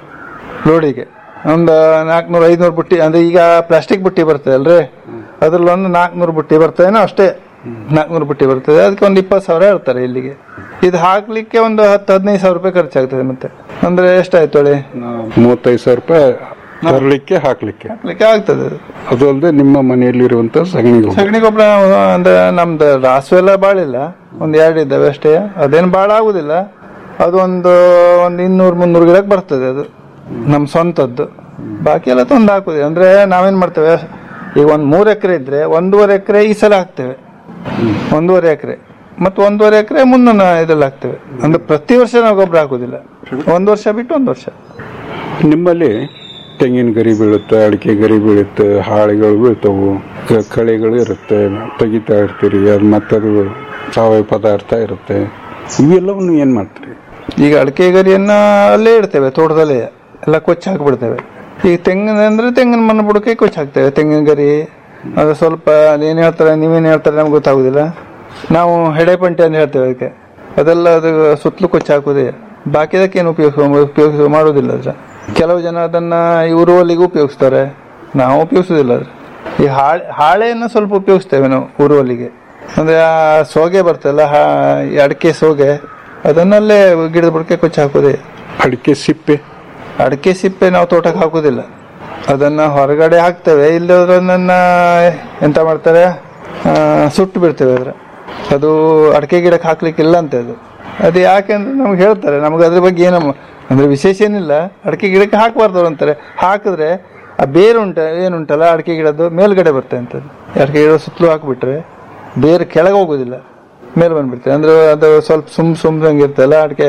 ಲೋಡಿಗೆ ಒಂದು ನಾಲ್ಕುನೂರು ಐದುನೂರು ಬುಟ್ಟಿ ಅಂದ್ರೆ ಈಗ ಪ್ಲಾಸ್ಟಿಕ್ ಬುಟ್ಟಿ ಬರ್ತದೆ ಅಲ್ರಿ ಅದ್ರಲ್ಲಿ ಒಂದು ನಾಲ್ಕುನೂರು ಬುಟ್ಟಿ ಬರ್ತದೇನೋ ಅಷ್ಟೇ ನಾಲ್ಕುನೂರು ಬುಟ್ಟಿ ಬರ್ತದೆ ಅದಕ್ಕೆ ಒಂದು ಇಪ್ಪತ್ತು ಸಾವಿರ ಹೇಳ್ತಾರೆ ಇಲ್ಲಿಗೆ ಇದು ಹಾಕ್ಲಿಕ್ಕೆ ಒಂದು ಹತ್ತು ಹದಿನೈದು ಸಾವಿರ ರೂಪಾಯಿ ಖರ್ಚಾಗ್ತದೆ ಮತ್ತೆ ಅಂದ್ರೆ ಎಷ್ಟಾಯ್ತು ಹೇಳಿ ಮೂವತ್ತೈದು ಸಾವಿರ ರೂಪಾಯಿ ತರಲಿಕ್ಕೆ ಹಾಕ್ಲಿಕ್ಕೆ ಹಾಕ್ಲಿಕ್ಕೆ ಆಗ್ತದೆ ಅದು. ಅದು ಅಲ್ಲದೆ ನಿಮ್ಮ ಮನೆಯಲ್ಲಿರುವಂತ ಸಗಣಿ ಗೊಬ್ಬರ ಸಗಣಿ ಗೊಬ್ಬರ ಅಂದ್ರೆ ನಮ್ದು ರಾಸು ಎಲ್ಲ ಬಾಳಿಲ್ಲ ಒಂದ್ ಎರಡು ಇದ್ದಾವೆ ಅಷ್ಟೇ ಅದೇನು ಬಾಳ ಆಗುದಿಲ್ಲ ಅದು ಒಂದು ಒಂದು ಇನ್ನೂರು ಮುನ್ನೂರು ಗಿಡಕ್ಕೆ ಬರ್ತದೆ ಅದು ನಮ್ ಸ್ವಂತದ್ದು ಬಾಕಿ ಎಲ್ಲ ತಂದು ಹಾಕುದು ಅಂದ್ರೆ ನಾವೇನ್ ಮಾಡ್ತೇವೆ ಈಗ ಒಂದ್ ಮೂರ್ ಎಕರೆ ಇದ್ರೆ ಒಂದೂವರೆ ಎಕರೆ ಈ ಸಲ ಹಾಕ್ತೇವೆ ಒಂದೂವರೆ ಎಕರೆ ಮತ್ತೆ ಒಂದೂವರೆ ಎಕರೆ ಮುನ್ನ ಇದ್ರಲ್ಲಿ ಹಾಕ್ತೇವೆ ಅಂದ್ರೆ ಪ್ರತಿ ವರ್ಷ ನಾವು ಗೊಬ್ಬರ ಹಾಕುದಿಲ್ಲ ಒಂದ್ ವರ್ಷ ಬಿಟ್ಟು ಒಂದ್ ವರ್ಷ ನಿಮ್ಮಲ್ಲಿ ತೆಂಗಿನ ಗರಿ ಬೀಳುತ್ತೆ ಅಡಿಕೆ ಗರಿ ಬೀಳುತ್ತೆ ಹಾಳೆಗಳು ಬೀಳ್ತವು ಕ- ಕಳೆಗಳು ಇರುತ್ತೆ ತೆಗಿತಾ ಇರ್ತೀರಿ ಅದು ಮತ್ತದು ಸಾವಯವ ಪದಾರ್ಥ ಇರುತ್ತೆ ಇವೆಲ್ಲವನ್ನು ಏನ್ ಮಾಡ್ತೀರಿ ಈಗ ಅಡಿಕೆ ಗರಿಯನ್ನ ಅಲ್ಲೇ ಇಡ್ತೇವೆ ತೋಟದಲ್ಲೇ ಎಲ್ಲ ಕೊಚ್ಚಿ ಹಾಕ್ಬಿಡ್ತೇವೆ ಈಗ ತೆಂಗಿನ ಅಂದ್ರೆ ತೆಂಗಿನ ಮಣ್ಣು ಬುಡಕ್ಕೆ ಕೊಚ್ಚಿ ಹಾಕ್ತೇವೆ ತೆಂಗಿನ ಗರಿ ಅದು ಸ್ವಲ್ಪ ಏನ್ ಹೇಳ್ತಾರೆ ನೀವೇನ್ ಹೇಳ್ತಾರೆ ನಮ್ಗೆ ಗೊತ್ತಾಗುದಿಲ್ಲ ನಾವು ಹೆಡೆ ಪಂಟೆ ಅಂತ ಹೇಳ್ತೇವೆ ಅದಕ್ಕೆ ಅದೆಲ್ಲ ಅದು ಸುತ್ತಲೂ ಕೊಚ್ಚಿ ಹಾಕುದೇ ಬಾಕಿದಕ್ಕೇನು ಉಪಯೋಗ ಉಪಯೋಗ ಮಾಡುವುದಿಲ್ಲ ಅದ್ರ ಕೆಲವು ಜನ ಅದನ್ನ ಈ ಉರುವಲಿಗೂ ಉಪಯೋಗಿಸ್ತಾರೆ ನಾವು ಉಪಯೋಗಿಸುದಿಲ್ಲ ಅದ್ರ ಈ ಹಾಳೆ ಹಾಳೆಯನ್ನು ಸ್ವಲ್ಪ ಉಪಯೋಗಿಸ್ತೇವೆ ನಾವು ಉರುವಲಿಗೆ ಅಂದ್ರೆ ಆ ಸೋಗೆ ಬರ್ತಲ್ಲ ಹಾ- ಈ ಅಡಿಕೆ ಸೋಗೆ ಅದನ್ನಲ್ಲೇ ಗಿಡದ ಬುಡಕ್ಕೆ ಕೊಚ್ಚಿ ಹಾಕೋದೆ ಅಡಿಕೆ ಸಿಪ್ಪೆ ಅಡಿಕೆ ಸಿಪ್ಪೆ ನಾವು ತೋಟಕ್ಕೆ ಹಾಕುದಿಲ್ಲ ಅದನ್ನ ಹೊರಗಡೆ ಹಾಕ್ತೇವೆ ಇಲ್ಲದ್ರನ್ನ ಎಂತ ಮಾಡ್ತಾರೆ ಆ, ಸುಟ್ಟು ಬಿಡ್ತೇವೆ ಅದ್ರ ಅದು ಅಡಿಕೆ ಗಿಡಕ್ಕೆ ಹಾಕ್ಲಿಕ್ಕಿಲ್ಲ ಅಂತ ಅದು ಅದು ಯಾಕೆ ಅಂದ್ರೆ ನಮ್ಗೆ ಹೇಳ್ತಾರೆ ನಮ್ಗೆ ಅದ್ರ ಬಗ್ಗೆ ಏನಮ್ಮ ಅಂದ್ರೆ ವಿಶೇಷ ಏನಿಲ್ಲ ಅಡಿಕೆ ಗಿಡಕ್ಕೆ ಹಾಕಬಾರ್ದು ಅಂತಾರೆ ಹಾಕಿದ್ರೆ ಆ ಬೇರು ಉಂಟ ಏನುಂಟಲ್ಲ ಅಡಿಕೆ ಗಿಡದ್ದು ಮೇಲ್ಗಡೆ ಬರ್ತದೆ ಅಂತ ಅಡಿಕೆ ಗಿಡ ಸುತ್ತಲೂ ಹಾಕ್ಬಿಟ್ರೆ ಬೇರೆ ಕೆಳಗೆ ಹೋಗೋದಿಲ್ಲ ಮೇಲೆ ಬಂದ್ಬಿಡ್ತದೆ ಅಂದ್ರೆ ಅದು ಸ್ವಲ್ಪ ಸುಮ್ ಸುಮ್ದಂಗೆ ಇರ್ತಲ್ಲ ಅಡಿಕೆ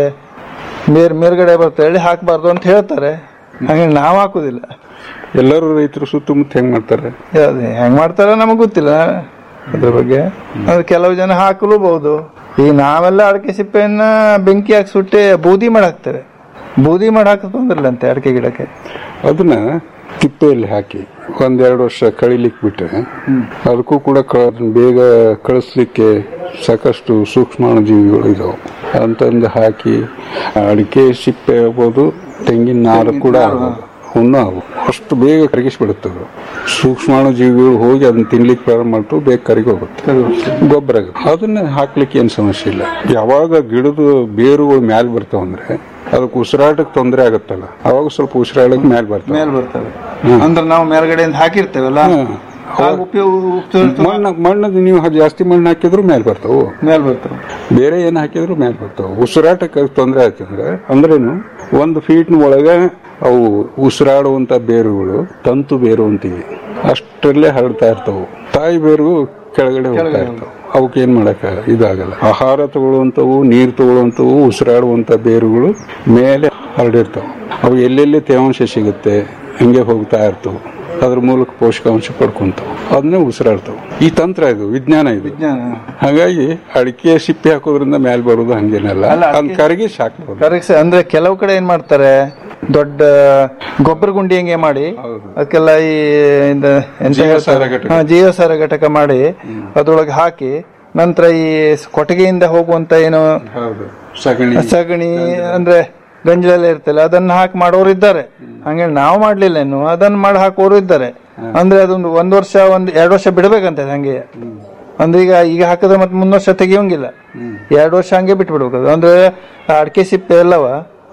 ಮೇಲ್ ಮೇಲ್ಗಡೆ ಬರ್ತದೆ ಹೇಳಿ ಹಾಕಬಾರ್ದು ಅಂತ ಹೇಳ್ತಾರೆ ಹಾಗೆ ನಾವು ಹಾಕುದಿಲ್ಲ ಎಲ್ಲರೂ ರೈತರು ಸುತ್ತಮುತ್ತ ಹೆಂಗ್ ಮಾಡ್ತಾರೆ ಯಾವ್ದು ಹೆಂಗ್ ಮಾಡ್ತಾರ ನಮಗ್ ಗೊತ್ತಿಲ್ಲ ಅದ್ರ ಬಗ್ಗೆ ಅದು ಕೆಲವು ಜನ ಹಾಕಲೂಬಹುದು ಈಗ ನಾವೆಲ್ಲ ಅಡಿಕೆ ಸಿಪ್ಪೆಯನ್ನ ಬೆಂಕಿ ಹಾಕಿ ಸುಟ್ಟಿ ಬೂದಿ ಮಾಡಿ ಹಾಕ್ತೇವೆ ಬೂದಿ ಮಾಡಿ ಹಾಕಕ್ ತೊಂದ್ರಿಲ್ಲ ಅಂತೆ ಅಡಿಕೆ ಗಿಡಕ್ಕೆ ಅದನ್ನ ತಿಪ್ಪೆಯಲ್ಲಿ ಹಾಕಿ ಒಂದೆರಡು ವರ್ಷ ಕಳಿಲಿಕ್ಕೆ ಬಿಟ್ರೆ ಅದಕ್ಕೂ ಕೂಡ ಕ- ಅದನ್ನ ಬೇಗ ಕಳಿಸ್ಲಿಕ್ಕೆ ಸಾಕಷ್ಟು ಸೂಕ್ಷ್ಮಾಣುಜೀವಿಗಳು ಇದಾವೆ ಅಂತಂದು ಹಾಕಿ ಅಡಿಕೆ ಸಿಪ್ಪೆ ಆಗ್ಬೋದು ತೆಂಗಿನ ನಾರು ಕೂಡ ಆಗ್ಬೋದು ಹುಣ್ಣು ಆಗ್ಬೋದು ಅಷ್ಟು ಬೇಗ ಕರಗಿಸ್ಬಿಡುತ್ತೆ ಅದು ಸೂಕ್ಷ್ಮಾಣುಜೀವಿಗಳು ಹೋಗಿ ಅದನ್ನ ತಿನ್ಲಿಕ್ಕೆ ಪ್ರಾರಂಭ ಮಾಡ್ತು ಬೇಗ ಕರಗಿ ಹೋಗುತ್ತೆ ಗೊಬ್ಬರ ಆಗುತ್ತೆ. ಅದನ್ನ ಹಾಕ್ಲಿಕ್ಕೆ ಏನು ಸಮಸ್ಯೆ ಇಲ್ಲ ಯಾವಾಗ ಗಿಡದ ಬೇರುಗಳು ಮ್ಯಾಲ್ ಬರ್ತಾವಂದ್ರೆ ಅದಕ್ಕೆ ಉಸಿರಾಟಕ್ಕೆ ತೊಂದರೆ ಆಗುತ್ತಲ್ಲ ಅವಾಗ ಸ್ವಲ್ಪ ಉಸಿರಾಡಕ್ಕೆ ಮ್ಯಾಲ್ ಬರ್ತವೆ ಮೇಲ್ ಬರ್ತವೆ ಅಂದ್ರೆ ನಾವು ಮೇಲ್ಗಡೆಯಿಂದ ಹಾಕಿರ್ತೇವಲ್ಲ ಆಗ ಉಪಯೋಗ ಉಪಯೋಗ ಮಣ್ಣು ಮಣ್ಣು ನೀವು ಹ- ಜಾಸ್ತಿ ಮಣ್ಣು ಹಾಕಿದ್ರು ಮೇಲೆ ಬರ್ತಾವು ಮೇಲ್ ಬರ್ತವೆ ಬೇರೆ ಏನು ಹಾಕಿದ್ರು ಮೇಲೆ ಬರ್ತಾವೆ ಉಸಿರಾಟಕ್ಕೆ ತೊಂದರೆ ಆಯ್ತಂದ್ರೆ ಅಂದ್ರೇನು ಒಂದು ಫೀಟ್ನ ಒಳಗೆ ಅವು ಉಸಿರಾಡುವಂತ ಬೇರುಗಳು ತಂತು ಬೇರು ಅಂತೀವಿ ಅಷ್ಟರಲ್ಲೇ ಹರಡ್ತಾ ಇರ್ತಾವು ತಾಯಿ ಬೇರು ಕೆಳಗಡೆ ಹೋಗ್ತಾ ಇರ್ತಾವ ಅವಕ್ಕೆ ಏನ್ ಮಾಡಕ ಇದಾಗಲ್ಲ ಆಹಾರ ತಗೊಳ್ಳುವಂತವು ನೀರು ತಗೊಳ್ಳುವಂತವು ಉಸಿರಾಡುವಂತ ಬೇರುಗಳು ಮೇಲೆ ಹರಡಿರ್ತಾವ ಅವು ಎಲ್ಲೆಲ್ಲಿ ತೇವಾಂಶ ಸಿಗುತ್ತೆ ಹಿಂಗೆ ಹೋಗ್ತಾ ಇರ್ತಾವ ಅದ್ರ ಮೂಲಕ ಪೋಷಕಾಂಶ ಪಡ್ಕೊಂತಾವ ಅದನ್ನೇ ಉಸಿರಾಡ್ತಾವ ಈ ತಂತ್ರ ಇದು ವಿಜ್ಞಾನ ಇದು ಹಾಗಾಗಿ ಅಡಿಕೆ ಸಿಪ್ಪೆ ಹಾಕೋದ್ರಿಂದ ಮೇಲೆ ಬರೋದು ಹಂಗೇನಲ್ಲ ಅದ್ ಕರಗಿಸಿ ಹಾಕ್ಬೋದು ಕರೆಕ್ಟ್ ಅಂದ್ರೆ ಕೆಲವು ಕಡೆ ಏನ್ ಮಾಡ್ತಾರೆ ದೊಡ್ಡ ಗೊಬ್ಬರ ಗುಂಡಿ ಹಂಗೆ ಮಾಡಿ ಅದಕ್ಕೆಲ್ಲ ಈ ಇಂದ ಎಂತ ಜೀವಸಾರ ಹೇಳ್ತಾರೆ? ಘಟಕ. ಹಾ, ಜೀವಸಾರ ಘಟಕ ಮಾಡಿ ಅದ್ರೊಳಗೆ ಹಾಕಿ ನಂತರ ಈ ಕೊಟ್ಟಿಗೆಯಿಂದ ಹೋಗುವಂತ ಏನು ಹೌದು ಸಗಣಿ ಸಗಣಿ ಅಂದ್ರೆ ಗಂಜಲೆಲ್ಲ ಇರ್ತಲ್ಲ ಅದನ್ನ ಹಾಕಿ ಮಾಡೋರು ಇದ್ದಾರೆ ಹಂಗೆ ನಾವು ಮಾಡ್ಲಿಲ್ಲ ಇನ್ನು ಅದನ್ನ ಮಾಡಿ ಹಾಕೋರು ಇದ್ದಾರೆ ಅಂದ್ರೆ ಅದೊಂದು ಒಂದ್ ವರ್ಷ ಒಂದ್ ಎರಡು ವರ್ಷ ಬಿಡ್ಬೇಕಂತ ಹಂಗೆ ಅಂದ್ರೆ ಈಗ ಈಗ ಹಾಕಿದ್ರೆ ಮತ್ತೆ ಮುಂದ್ ವರ್ಷ ತೆಗಿಯೋಂಗಿಲ್ಲ ಎರಡು ವರ್ಷ ಹಂಗೆ ಬಿಟ್ಬಿಡ್ಬೇಕು ಅದು ಅಂದ್ರೆ ಆ ಅಡಿಕೆ ಸಿಪ್ಪೆ ಎಲ್ಲವ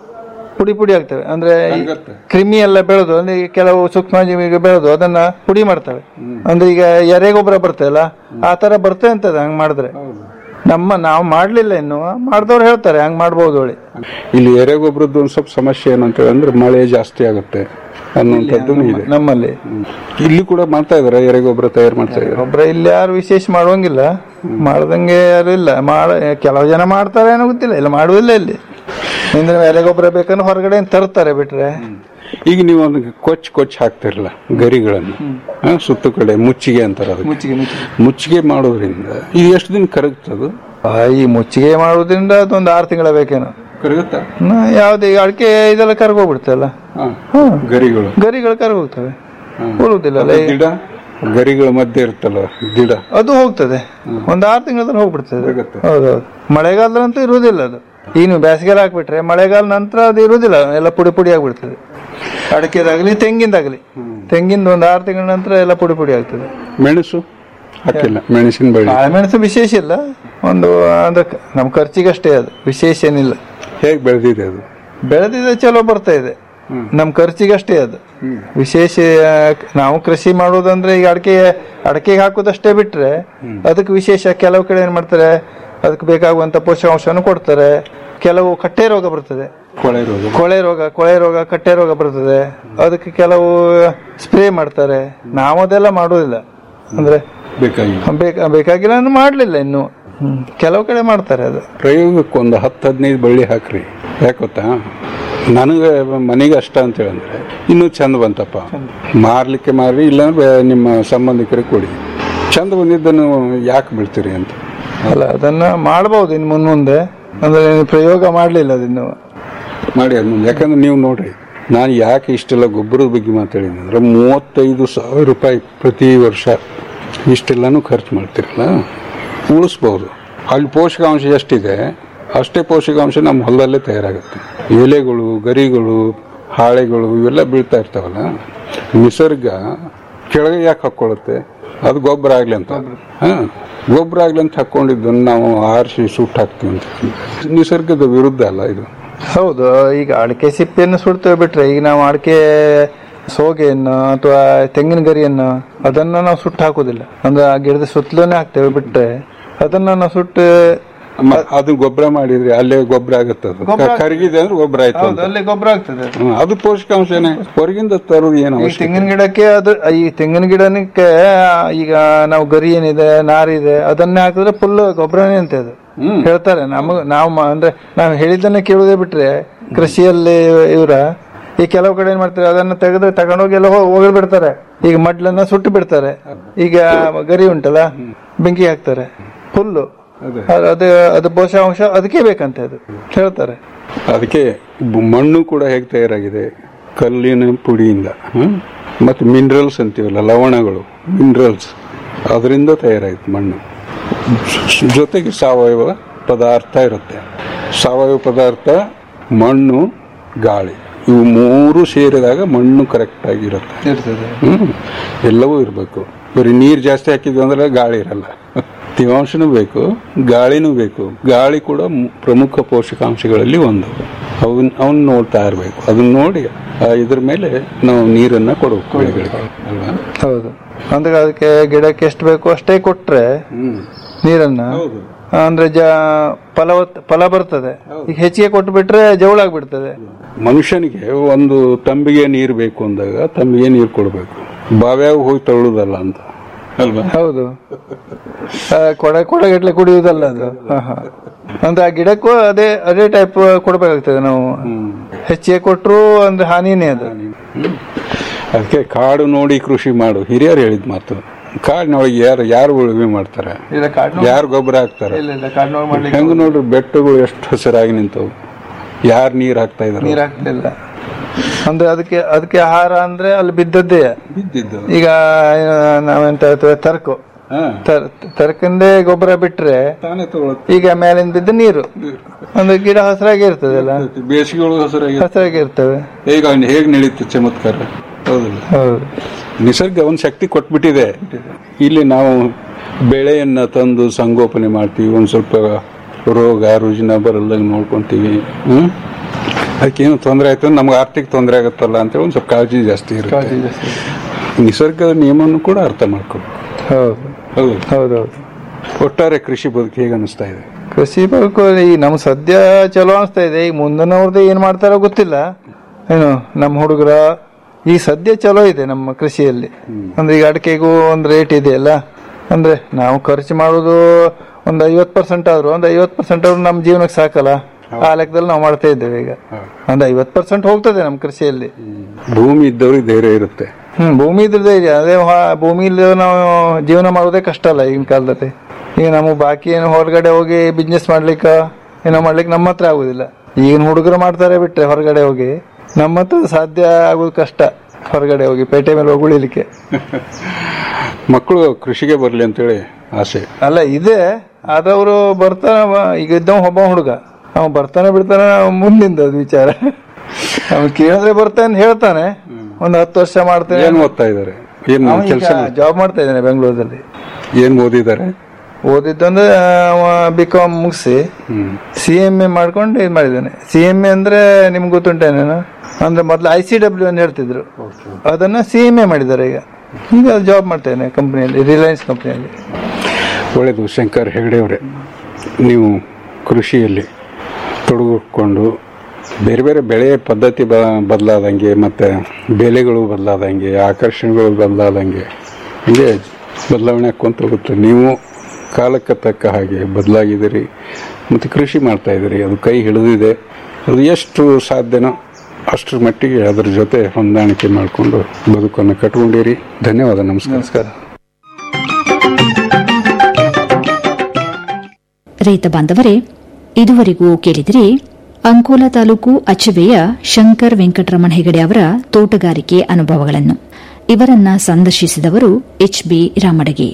ಪುಡಿ ಪುಡಿ ಆಗ್ತವೆ ಅಂದ್ರೆ ಈ ಕ್ರಿಮಿ ಎಲ್ಲ ಬೆಳೆದು ಅಂದ್ರೆ ಈ ಕೆಲವು ಸೂಕ್ಷ್ಮಜೀವಿಗೆ ಬೆಳೆದು ಅದನ್ನ ಪುಡಿ ಮಾಡ್ತವೆ ಅಂದ್ರೆ ಈಗ ಎರೆ ಗೊಬ್ಬರ ಬರ್ತದಲ್ಲ ಆ ತರ ಬರ್ತದೆ ಅಂತದ ಹಂಗ್ ಮಾಡಿದ್ರೆ ನಮ್ಮ ನಾವು ಮಾಡ್ಲಿಲ್ಲ ಇನ್ನು ಮಾಡ್ದವ್ರು ಹೇಳ್ತಾರೆ ಹಂಗ್ ಮಾಡ್ಬೋದು ಹೇಳಿ ಇಲ್ಲಿ ಎರೆಗೊಬ್ಬರದ್ದು ಒಂದ್ ಸ್ವಲ್ಪ ಸಮಸ್ಯೆ ಏನಂತ ಅಂದ್ರೆ ಮಳೆ ಜಾಸ್ತಿ ಆಗುತ್ತೆ ಅನ್ನುವಂಥದ್ದು ಇದೆ ನಮ್ಮಲ್ಲಿ ಇಲ್ಲಿ ಕೂಡ ಮಾಡ್ತಾ ಇದಾರೆ ಎರೆಗೊಬ್ಬರ ತಯಾರು ಮಾಡ್ತಾ ಇದಾರೆ ಒಬ್ರ ಇಲ್ಲಿ ಯಾರು ವಿಶೇಷ ಮಾಡುವಂಗಿಲ್ಲ ಮಾಡ್ದಂಗೆ ಯಾರು ಇಲ್ಲ ಮಾಡ ಕೆಲವು ಜನ ಮಾಡ್ತಾರೆ ಏನೋ ಗೊತ್ತಿಲ್ಲ ಇಲ್ಲ ಮಾಡುವುದಿಲ್ಲ ಇಲ್ಲಿ ಇಂದ್ರೆ ಎಲೆಗೊಬ್ಬರ ಬೇಕಂದ್ರೆ ಹೊರಗಡೆ ತರ್ತಾರೆ ಬಿಟ್ರೆ ಈಗ ನೀವು ಒಂದು ಕೊಚ್ಚ ಕೊಚ್ಚ ಹಾಕ್ತಿರಲ್ಲ ಗರಿಗಳನ್ನು ಆ, ಸುತ್ತ ಕಡೆ ಮುಚ್ಚಿಗೆ ಅಂತಾರ ಅದಕ್ಕೆ. ಮುಚ್ಚಿಗೆ ಮುಚ್ಚಿಗೆ ಮುಚ್ಚಿಗೆ ಮಾಡೋದ್ರಿಂದ ಇದು ಎಷ್ಟು ದಿನ ಕರಗ್ತದು ಆ, ಈ ಮುಚ್ಚಿಗೆ ಮಾಡೋದ್ರಿಂದ ಅದೊಂದು ಆರು ತಿಂಗಳ ಬೇಕೇನೋ ಕರಗುತ್ತ ನ- ಯಾವ್ದು ಈಗ ಅಡಿಕೆ ಇದೆಲ್ಲ ಕರ್ಗೋಗ್ಬಿಡ್ತಲ್ಲ ಗರಿಗಳು ಗರಿಗಳು ಕರ್ಗೋಗ್ತವೆ ಉಳುವುದಿಲ್ಲ ಅಲ್ಲ ಅದು ಗಿಡ ಗರಿಗಳ ಮಧ್ಯೆ ಇರ್ತಲ್ಲ ಗಿಡ ಅದು ಹೋಗ್ತದೆ ಒಂದು ಆರು ತಿಂಗಳಲ್ಲಿ ಹೋಗ್ಬಿಡ್ತದೆ ಹೋಗುತ್ತೆ. ಹೌದೌದು ಮಳೆಗಾಲದಂತೂ ಇರುವುದಿಲ್ಲ ಅದು ಈಗ ನೀವು ಬೇಸಿಗೆಲ್ಲ ಹಾಕ್ಬಿಟ್ರೆ ಮಳೆಗಾಲ ನಂತರ ಅದು ಇರುವುದಿಲ್ಲ ಎಲ್ಲ ಪುಡಿ ಪುಡಿ ಆಗ್ಬಿಡ್ತದೆ ಅಡಿಕೆದಾಗಲಿ ತೆಂಗಿಂದಾಗಲಿ ತೆಂಗಿಂದ ಒಂದು ಆರು ತಿಂಗಳ ನಂತರ ಎಲ್ಲ ಪುಡಿ ಪುಡಿ ಆಗ್ತದೆ ಮೆಣಸು ಹಾಕಿಲ್ಲ ಮೆಣಸಿನ ಬಳ್ಳಿ ಕಾಳುಮೆಣಸು ವಿಶೇಷ ಇಲ್ಲ ಒಂದು ಅಂದ್ರೆ ನಮ್ಮ ಖರ್ಚಿಗಷ್ಟೇ ಅದು ವಿಶೇಷ ಏನಿಲ್ಲ ಹೇಗೆ ಬೆಳೆದಿದೆ ಅದು ಬೆಳೆದಿದೆ ಚಲೋ ಬರ್ತಾ ಇದೆ ನಮ್ ಖರ್ಚಿಗಷ್ಟೇ ಅದು ವಿಶೇಷ ಆ, ನಾವು ಕೃಷಿ ಮಾಡೋದಂದ್ರೆ ಈಗ ಅಡಿಕೆ ಅಡಿಕೆಗೆ ಹಾಕೋದಷ್ಟೇ ಬಿಟ್ರೆ ಅದಕ್ಕೆ ವಿಶೇಷ ಕೆಲವು ಕಡೆ ಏನ್ ಮಾಡ್ತಾರೆ ಅದಕ್ಕೆ ಬೇಕಾಗುವಂತ ಪೋಷಕಾಂಶವನ್ನು ಕೊಡ್ತಾರೆ ಕೆಲವು ಕಟ್ಟೆ ರೋಗ ಬರ್ತದೆ ಕೊಳೆ ರೋಗ ಕೊಳೆ ರೋಗ ಕೊಳೆ ರೋಗ ಕಟ್ಟೆ ರೋಗ ಬರ್ತದೆ ಅದಕ್ಕೆ ಕೆಲವು ಸ್ಪ್ರೇ ಮಾಡ್ತಾರೆ ನಾವು ಅದೆಲ್ಲ ಮಾಡೋದಿಲ್ಲ ಅಂದ್ರೆ ಬೇಕಾಗಿ ಬೇಕ ಬೇಕಾಗಿಲ್ಲ ಅಂದ್ರೆ ಮಾಡ್ಲಿಲ್ಲ ಇನ್ನು ಹ್ಮ್. ಕೆಲವು ಕಡೆ ಮಾಡ್ತಾರೆ ಅದು ಪ್ರಯೋಗಕ್ಕೆ ಒಂದು ಹತ್ತು ಹದಿನೈದು ಬಳ್ಳಿ ಹಾಕ್ರಿ ಯಾಕೆ ಗೊತ್ತಾ ನನಗೆ ಮನೆಗೆ ಅಷ್ಟ ಅಂತ ಹೇಳಂದ್ರೆ ಇನ್ನೂ ಚಂದ ಬಂತಪ್ಪ ಮಾರ್ಲಿಕ್ಕೆ ಮಾರಿ ಇಲ್ಲಾಂದ್ರೆ ನಿಮ್ಮ ಸಂಬಂಧಿಕರಿಗೆ ಕೊಡಿ ಚಂದ ಬಂದಿದ್ದನ್ನು ಯಾಕೆ ಬಿಡ್ತೀರಿ ಅಂತ ಅಲ್ಲ ಅದನ್ನ ಮಾಡಬಹುದು ಇನ್ನು ಮುನ್ಮುಂದೆ ಅಂದ್ರೆ ನೀವು ಪ್ರಯೋಗ ಮಾಡ್ಲಿಲ್ಲ ಅದಿನ್ನು ಮಾಡಿ ಅದನ್ನ ಯಾಕಂದ್ರೆ ನೀವು ನೋಡ್ರಿ ನಾನು ಯಾಕೆ ಇಷ್ಟೆಲ್ಲ ಗೊಬ್ಬರದ ಬಗ್ಗೆ ಮಾತಾಡಿದೆ ಅಂದ್ರೆ ಮೂವತ್ತೈದು ಸಾವಿರ ರೂಪಾಯಿ ಪ್ರತಿ ವರ್ಷ ಇಷ್ಟೆಲ್ಲನೂ ಖರ್ಚು ಮಾಡ್ತಿರಲ್ಲ ಉಳಿಸ್ಬೋದು ಅಲ್ಲಿ ಪೋಷಕಾಂಶ ಎಷ್ಟಿದೆ ಅಷ್ಟೇ ಪೋಷಕಾಂಶ ನಮ್ಮ ಹೊಲದಲ್ಲೇ ತಯಾರಾಗುತ್ತೆ ಎಲೆಗಳು ಗರಿಗಳು ಹಾಳೆಗಳು ಇವೆಲ್ಲ ಬೀಳ್ತಾ ಇರ್ತಾವಲ್ಲ ನಿಸರ್ಗ ಕೆಳಗೆ ಯಾಕೆ ಹಾಕ್ಕೊಳ್ಳುತ್ತೆ ಅದು ಗೊಬ್ಬರ ಆಗ್ಲಿ ಅಂತ ಹಾ ಗೊಬ್ಬರ ಆಗ್ಲಿ ಅಂತ ಹಾಕೊಂಡಿದ್ದನ್ನು ನಾವು ಆರಿಸಿ ಸುಟ್ಟು ಹಾಕ್ತೀವಿ ಅಂತ ನಿಸರ್ಗದ ವಿರುದ್ಧ ಅಲ್ಲ ಇದು ಹೌದು ಈಗ ಅಡಿಕೆ ಸಿಪ್ಪೆಯನ್ನು ಸುಡ್ತೇವೆ ಬಿಟ್ರೆ ಈಗ ನಾವು ಅಡಿಕೆ ಸೋಗೆಯನ್ನು ಅಥವಾ ತೆಂಗಿನ ಗರಿಯನ್ನು ಅದನ್ನ ನಾವು ಸುಟ್ಟು ಹಾಕುದಿಲ್ಲ ಅಂದ್ರೆ ಆ ಗಿಡದ ಸುತ್ತಲೂನೇ ಹಾಕ್ತೇವೆ ಬಿಟ್ರೆ ಅದನ್ನ ನಾವು ಸುಟ್ಟು ಮ- ಅದು ಗೊಬ್ಬರ ಮಾಡಿದ್ರೆ ಅಲ್ಲೇ ಗೊಬ್ಬರ ಆಗುತ್ತೆ ಅದು ಗೊಬ್ರ ಕರಗಿದೆ ಅಂದ್ರೆ ಗೊಬ್ಬರ ಆಯ್ತು ಹೌದು ಅಂತ. ಅಲ್ಲಿ ಗೊಬ್ಬರ ಆಗ್ತದೆ ಅದು. ಹ್ಮ್, ಅದು ಪೋಷಕಾಂಶನೇ ಹೊರಗಿಂದ ತರೋದು ಏನು ಈ ಅವಶ್ಯಕ ತೆಂಗಿನ ಗಿಡಕ್ಕೆ ಅದು ಈ ತೆಂಗಿನ ಗಿಡಕ್ಕೆ ಈಗ ನಾವು ಗರಿ ಏನಿದೆ ನಾರಿದೆ ಅದನ್ನೇ ಹಾಕಿದ್ರೆ ಫುಲ್ ಗೊಬ್ಬರನೇ ಅಂತ ಅದು ಹೇಳ್ತಾರೆ ನಮಗ್ ನಾವು ಮ- ಅಂದ್ರೆ ನಾವು ಹೇಳಿದ್ದನ್ನ ಕೇಳುವುದೇ ಬಿಟ್ರೆ ಕೃಷಿಯಲ್ಲಿ ಇವರ ಈ ಕೆಲವು ಕಡೆ ಏನ್ ಮಾಡ್ತಾರೆ ಅದನ್ನ ತೆಗೆದು ತಗೊಂಡೋಗಿ ಎಲ್ಲ ಹೋಗಿ ಬಿಡ್ತಾರೆ ಈಗ ಮಡ್ಲನ್ನ ಸುಟ್ಟು ಬಿಡ್ತಾರೆ ಈಗ ಗರಿ ಉಂಟಲ್ಲ ಬೆಂಕಿ ಹಾಕ್ತಾರೆ ಫುಲ್ಲು ಅದು ಅದು ಪೋಷಕಾಂಶ ಅದಕ್ಕೆ ಬೇಕಂತೆ ಅದು ಹೇಳ್ತಾರೆ ಅದಕ್ಕೆ ಬ- ಮಣ್ಣು ಕೂಡ ಹೇಗೆ ತಯಾರಾಗಿದೆ ಕಲ್ಲಿನ ಪುಡಿಯಿಂದ ಹ್ಮ್? ಮತ್ತು ಮಿನರಲ್ಸ್ ಅಂತೀವಲ್ಲ ಲವಣಗಳು ಮಿನರಲ್ಸ್ ಅದರಿಂದ ತಯಾರಾಯ್ತು ಮಣ್ಣು ಸ್- ಜೊತೆಗೆ ಸಾವಯವ ಪದಾರ್ಥ ಇರುತ್ತೆ ಸಾವಯವ ಪದಾರ್ಥ ಮಣ್ಣು ಗಾಳಿ ಇವು ಮೂರು ಸೇರಿದಾಗ ಮಣ್ಣು ಕರೆಕ್ಟ್ ಆಗಿರುತ್ತೆ ಇರ್ತದೆ ಹ್ಮ್ ಎಲ್ಲವೂ ಇರಬೇಕು ಬರೀ ನೀರು ಜಾಸ್ತಿ ಹಾಕಿದ್ವಿ ಅಂದ್ರೆ ಗಾಳಿ ಇರಲ್ಲ ತೇವಾಂಶನೂ ಬೇಕು ಗಾಳಿನೂ ಬೇಕು ಗಾಳಿ ಕೂಡ ಮು- ಪ್ರಮುಖ ಪೋಷಕಾಂಶಗಳಲ್ಲಿ ಒಂದು ಅವನ್ ಅವನ್ ನೋಡ್ತಾ ಇರಬೇಕು ಅದನ್ನ ನೋಡಿ ಆ ಇದ್ರ ಮೇಲೆ ನಾವು ನೀರನ್ನ ಕೊಡಬೇಕು ಬೆಳೆಗಳಿಗೆ ಅಲ್ವಾ ಹೌದು ಅಂದ್ರೆ ಅದಕ್ಕೆ ಗಿಡಕ್ಕೆ ಎಷ್ಟು ಬೇಕು ಅಷ್ಟೇ ಕೊಟ್ರೆ ನೀರನ್ನ ಅಂದ್ರೆ ಜ ಫಲವತ್ ಫಲ ಬರ್ತದೆ ಈಗ ಹೆಚ್ಚಿಗೆ ಕೊಟ್ಟು ಬಿಟ್ರೆ ಜವಳಾಗ್ಬಿಡ್ತದೆ ಮನುಷ್ಯನಿಗೆ ಒಂದು ತಂಬಿಗೆ ನೀರು ಬೇಕು ಅಂದಾಗ ತಂಬಿಗೆ ನೀರು ಕೊಡಬೇಕು ಬಾವ್ಯಾಗ ಹೋಗಿ ತಗೊಳ್ಳೋದಲ್ಲ ಅಂತ ಅಲ್ವಾ ಹೌದು ಆ, ಕೊಡ ಕೊಡಗಟ್ಲೆ ಕುಡಿಯುವುದಲ್ಲ ಅದು ಹ, ಹ. ಅಂದ್ರೆ ಆ ಗಿಡಕ್ಕೂ ಅದೇ ಅದೇ ಟೈಪ್ ಕೊಡ್ಬೇಕಾಗ್ತದೆ ನಾವು ಹೆಚ್ಚಿಗೆ ಕೊಟ್ರು ಅಂದ್ರೆ ಹಾನಿನೇ ಅದು ಅದಕ್ಕೆ ಕಾಡು ನೋಡಿ ಕೃಷಿ ಮಾಡು ಹಿರಿಯರು ಹೇಳಿದ ಮಾತು ಕಾಡಿನೊಳಗೆ ಯಾರು ಯಾರು ಉಳುಮೆ ಮಾಡ್ತಾರೆ ಇಲ್ಲ ಕಾಡ್ನೊಳಗೆ- ಯಾರು ಗೊಬ್ಬರ ಹಾಕ್ತಾರೆ ಇಲ್ಲ ಇಲ್ಲ ಕಾಡ್ನೊಳಗೆ ಮಾಡ್ಲಿಕ್ಕೆ ಹೆಂಗ ನೋಡ್ರಿ ಬೆಟ್ಟಗಳು ಎಷ್ಟು ಹಸಿರಾಗಿ ನಿಂತವು ಯಾರು ನೀರ್ ಹಾಕ್ತಾ ಇದಾರೆ ನೀರ್ ಹಾಕ್ತಿಲ್ಲ ಅಂದ್ರೆ ಅದಕ್ಕೆ ಅದಕ್ಕೆ ಆಹಾರ ಅಂದ್ರೆ ಅಲ್ಲಿ ಬಿದ್ದದ್ದೇ ಬಿದ್ದಿದ್ದು ಈಗ ಏನು ನಾವೆಂತ ಹೇಳ್ತೇವೆ ತರ್ಕು ತರ್- ತರ್ಕಂದೇ ಗೊಬ್ಬರ ಬಿಟ್ರೆ ತಾನೇ ತಗೊಳುತ್ತೆ ಈಗ ಮೇಲಿಂದ ಬಿದ್ದ ನೀರು ಅಂದ್ರೆ ಗಿಡ ಹಸಿರಾಗಿ ಇರ್ತದಲ್ಲ ಬೇಸಿಗೆಗಳು ಹಸಿರಾಗಿ ಹಸಿರಾಗಿ ಇರ್ತವೆ ಹೇಗ ಹೇಗ್ ನಡೀತು ಚಮತ್ಕಾರ ಹೌದಲ್ಲ ಹೌದು ನಿಸರ್ಗ ಒಂದ್ ಶಕ್ತಿ ಕೊಟ್ಬಿಟ್ಟಿದೆ ಇಲ್ಲಿ ನಾವು ಬೆಳೆಯನ್ನ ತಂದು ಸಂಗೋಪನೆ ಮಾಡ್ತೀವಿ ಒಂದ್ ಸ್ವಲ್ಪ ರೋಗ ರುಜಿನ ಬರಲ್ದಂಗೆ ನೋಡ್ಕೊಂತೀವಿ ಹ್ಮ್ ಅದಕ್ಕೇನು ತೊಂದರೆ ಆಯ್ತು ನಮ್ಗೆ ಆರ್ಥಿಕ ತೊಂದರೆ ಆಗುತ್ತಲ್ಲ ಅಂತೇಳಿ ಒಂದ್ ಸ್ವಲ್ಪ ಕಾಳಜಿ ಜಾಸ್ತಿ ಇರುತ್ತೆ ಕಾಳಜಿ ಜಾಸ್ತಿ. ನಿಸರ್ಗದ ನಿಯಮವನ್ನು ಕೂಡ ಅರ್ಥ ಮಾಡ್ಕೋಬೇಕು ಹೌದು ಹೌದು ಹೌದೌದು ಒಟ್ಟಾರೆ ಕೃಷಿ ಬದುಕು ಹೇಗೆ ಅನಿಸ್ತಾ ಇದೆ ಕೃಷಿ ಬದುಕು ಈ ನಮ್ ಸದ್ಯ ಚಲೋ ಅನಿಸ್ತಾ ಇದೆ ಈಗ ಮುಂದಿನವ್ರದ್ದು ಏನ್ ಮಾಡ್ತಾರೋ ಗೊತ್ತಿಲ್ಲ ಏನು ನಮ್ಮ ಹುಡುಗರ ಈ ಸದ್ಯ ಚಲೋ ಇದೆ ನಮ್ಮ ಕೃಷಿಯಲ್ಲಿ ಅಂದ್ರೆ ಈಗ ಅಡಿಕೆಗೂ ಒಂದು ರೇಟ್ ಇದೆಯಲ್ಲ ಅಂದ್ರೆ ನಾವು ಖರ್ಚು ಮಾಡೋದು ಒಂದು ಐವತ್ ಪರ್ಸೆಂಟ್ ಆದ್ರು ಒಂದು ಐವತ್ ಪರ್ಸೆಂಟ್ ಆದ್ರೂ ನಮ್ಮ ಜೀವನಕ್ಕೆ ಸಾಕಲ್ಲ ಆ ಲೆಕ್ಕದಲ್ಲಿ ನಾವು ಮಾಡ್ತಾ ಇದ್ದೇವೆ ಈಗ ಒಂದು ಐವತ್ತು ಪರ್ಸೆಂಟ್ ಹೋಗ್ತದೆ ನಮ್ಮ ಕೃಷಿಯಲ್ಲಿ ಭೂಮಿ ಇದ್ದವ್ರಿಗೆ ಧೈರ್ಯ ಇರುತ್ತೆ ಹ್ಮ್ ಭೂಮಿ ಇದ್ರೆ ಇದೆ ಅದೇ ಹೊ- ಭೂಮಿ ಇಲ್ಲದೆ ನಾವು ಜೀವನ ಮಾಡೋದೇ ಕಷ್ಟ ಅಲ್ಲ ಈಗಿನ ಕಾಲದಲ್ಲಿ ಈಗ ನಮಗೆ ಬಾಕಿ ಏನು ಹೊರಗಡೆ ಹೋಗಿ ಬಿಸ್ನೆಸ್ ಮಾಡ್ಲಿಕ್ಕೆ ಏನೋ ಮಾಡ್ಲಿಕ್ಕೆ ನಮ್ಮ ಹತ್ರ ಆಗುದಿಲ್ಲ ಈಗಿನ ಹುಡುಗರು ಮಾಡ್ತಾರೆ ಬಿಟ್ರೆ ಹೊರಗಡೆ ಹೋಗಿ ನಮ್ಮ ಹತ್ರ ಸಾಧ್ಯ ಆಗೋದು ಕಷ್ಟ ಹೊರಗಡೆ ಹೋಗಿ ಪೇಟೆ ಮೇಲೆ ಹೋಗಿ ಉಳಿಲಿಕ್ಕೆ ಮಕ್ಕಳು ಕೃಷಿಗೆ ಬರಲಿ ಅಂತೇಳಿ ಆಸೆ ಅಲ್ಲ ಇದೆ ಆದವರು ಬರ್ತಾನ ಈಗ ಇದ್ದವ ಒಬ್ಬ ಹುಡುಗ ಅವ ಬರ್ತಾನೆ ಬಿಡ್ತಾನೆ ಮುಂದಿಂದ ಅದು ವಿಚಾರ ಅವ ಕೇಳಿದ್ರೆ ಬರ್ತಾನೆ ಹೇಳ್ತಾನೆ ಒಂದು ಹತ್ತು ವರ್ಷ ಮಾಡ್ತೇನೆ ಏನ್ ಓದ್ತಾ ಇದ್ದಾರೆ ಏನ್ ಕೆಲಸ ಜಾಬ್ ಮಾಡ್ತಾ ಇದ್ದಾನೆ ಬೆಂಗಳೂರಲ್ಲಿ ಏನ್ ಓದಿದ್ದಾರೆ ಓದಿದ್ದಂದ್ರೆ ಅವ ಬಿ ಕಾಮ್ ಮುಗಿಸಿ ಸಿ ಎಂ ಎ ಮಾಡ್ಕೊಂಡು ಇದು ಮಾಡಿದ್ದಾನೆ ಸಿ ಎಂ ಎ ಅಂದ್ರೆ ನಿಮ್ಗೆ ಗೊತ್ತುಂಟೇನೇನು ಅಂದ್ರೆ ಮೊದಲು ಐ ಸಿ ಡಬ್ಲ್ಯೂ ಅಂತ ಹೇಳ್ತಿದ್ರು ಅದನ್ನ ಸಿ ಎಂ ಎ ಮಾಡಿದ್ದಾರೆ ಈಗ ಈಗ ಜಾಬ್ ಮಾಡ್ತಾ ಇದ್ದಾನೆ ಕಂಪ್ನಿಯಲ್ಲಿ ರಿಲಯನ್ಸ್ ಕಂಪ್ನಿಯಲ್ಲಿ ಒಳ್ಳೆಯದು ಶಂಕರ್ ಹೆಗಡೆ ಅವರೇ ನೀವು ಕೃಷಿಯಲ್ಲಿ ತೊಡಗಿಕೊಂಡು ಬೇರೆ ಬೇರೆ ಬೆಳೆ ಪದ್ಧತಿ ಬ ಬದಲಾದಂಗೆ ಮತ್ತು ಬೆಲೆಗಳು ಬದಲಾದಂಗೆ ಆಕರ್ಷಣೆಗಳು ಬದಲಾದಂಗೆ ಹೀಗೆ ಬದಲಾವಣೆ ಆಕ್ಕೊಂತ ಹೋಗುತ್ತೆ ನೀವು ಕಾಲಕ್ಕೆ ತಕ್ಕ ಹಾಗೆ ಬದಲಾಗಿದ್ದೀರಿ ಮತ್ತು ಕೃಷಿ ಮಾಡ್ತಾ ಇದ್ದೀರಿ ಅದು ಕೈ ಹಿಡಿದಿದೆ ಅದು ಎಷ್ಟು ಸಾಧ್ಯನೋ ಅಷ್ಟರ ಮಟ್ಟಿಗೆ ಅದರ ಜೊತೆ ಹೊಂದಾಣಿಕೆ ಮಾಡಿಕೊಂಡು ಬದುಕನ್ನು ಕಟ್ಕೊಂಡಿರಿ ಧನ್ಯವಾದ ನಮಸ್ಕಾರ ನಮಸ್ಕಾರ ರೈತ ಬಾಂಧವರೇ ಇದುವರೆಗೂ ಕೇಳಿದಿರಿ ಅಂಕೋಲ ತಾಲೂಕು ಅಚವೆಯ ಶಂಕರ್ ವೆಂಕಟರಮಣ ಹೆಗಡೆ ಅವರ ತೋಟಗಾರಿಕೆ ಅನುಭವಗಳನ್ನು ಇವರನ್ನ ಸಂದರ್ಶಿಸಿದವರು ಎಚ್ ಬಿ ರಾಮಡಗಿ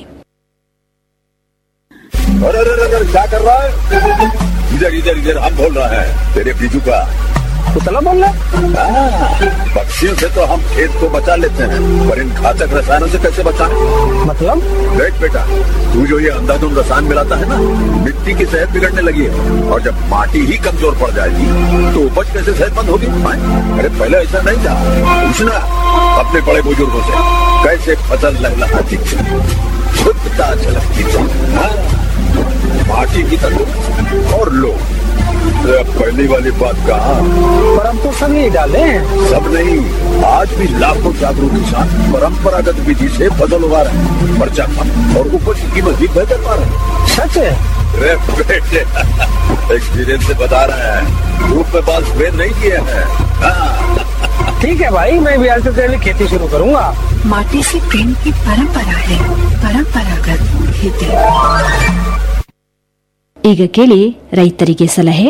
अरे अरे अरे अरे, क्या कर रहा है इधर इधर इधर हम बोल रहा है तेरे बीजू का कुतला बोल रहा पक्षियों से तो हम खेत को बचा लेते हैं पर इन घातक रसायनों से कैसे बचाएं? मतलब देख बेटा तू जो ये अंधाधुंध रसायन मिलाता है ना मिट्टी की सेहत बिगड़ने लगी है और जब माटी ही कमजोर पड़ जाएगी तो उपज कैसे सेहतमंद होगी हाँ? अरे पहले ऐसा नहीं था पूछना अपने बड़े बुजुर्गों से कैसे फसल लहलहाती थी शुद्धता झलकती थी हाँ? माटी की तंदुरुस्त और लोग अरे अब पहली वाली बात कहा पर हम तो सब नहीं डाले सब नहीं आज भी लाखों जागरूक किसान परंपरागत विधि से फसल उगा रहे हैं पर्चा कम और उपज की कीमत भी बेहतर पा रहे हैं सच है अरे बेटे एक्सपीरियंस से बता रहे हैं धूप में बाल सफेद नहीं किए हैं हाँ। ठीक है भाई मैं भी आज से तेरे लिए खेती शुरू करूंगा माटी से प्रेम की परंपरा है परंपरागत खेती ಈಗ ಕೇಳಿ ರೈತರಿಗೆ ಸಲಹೆ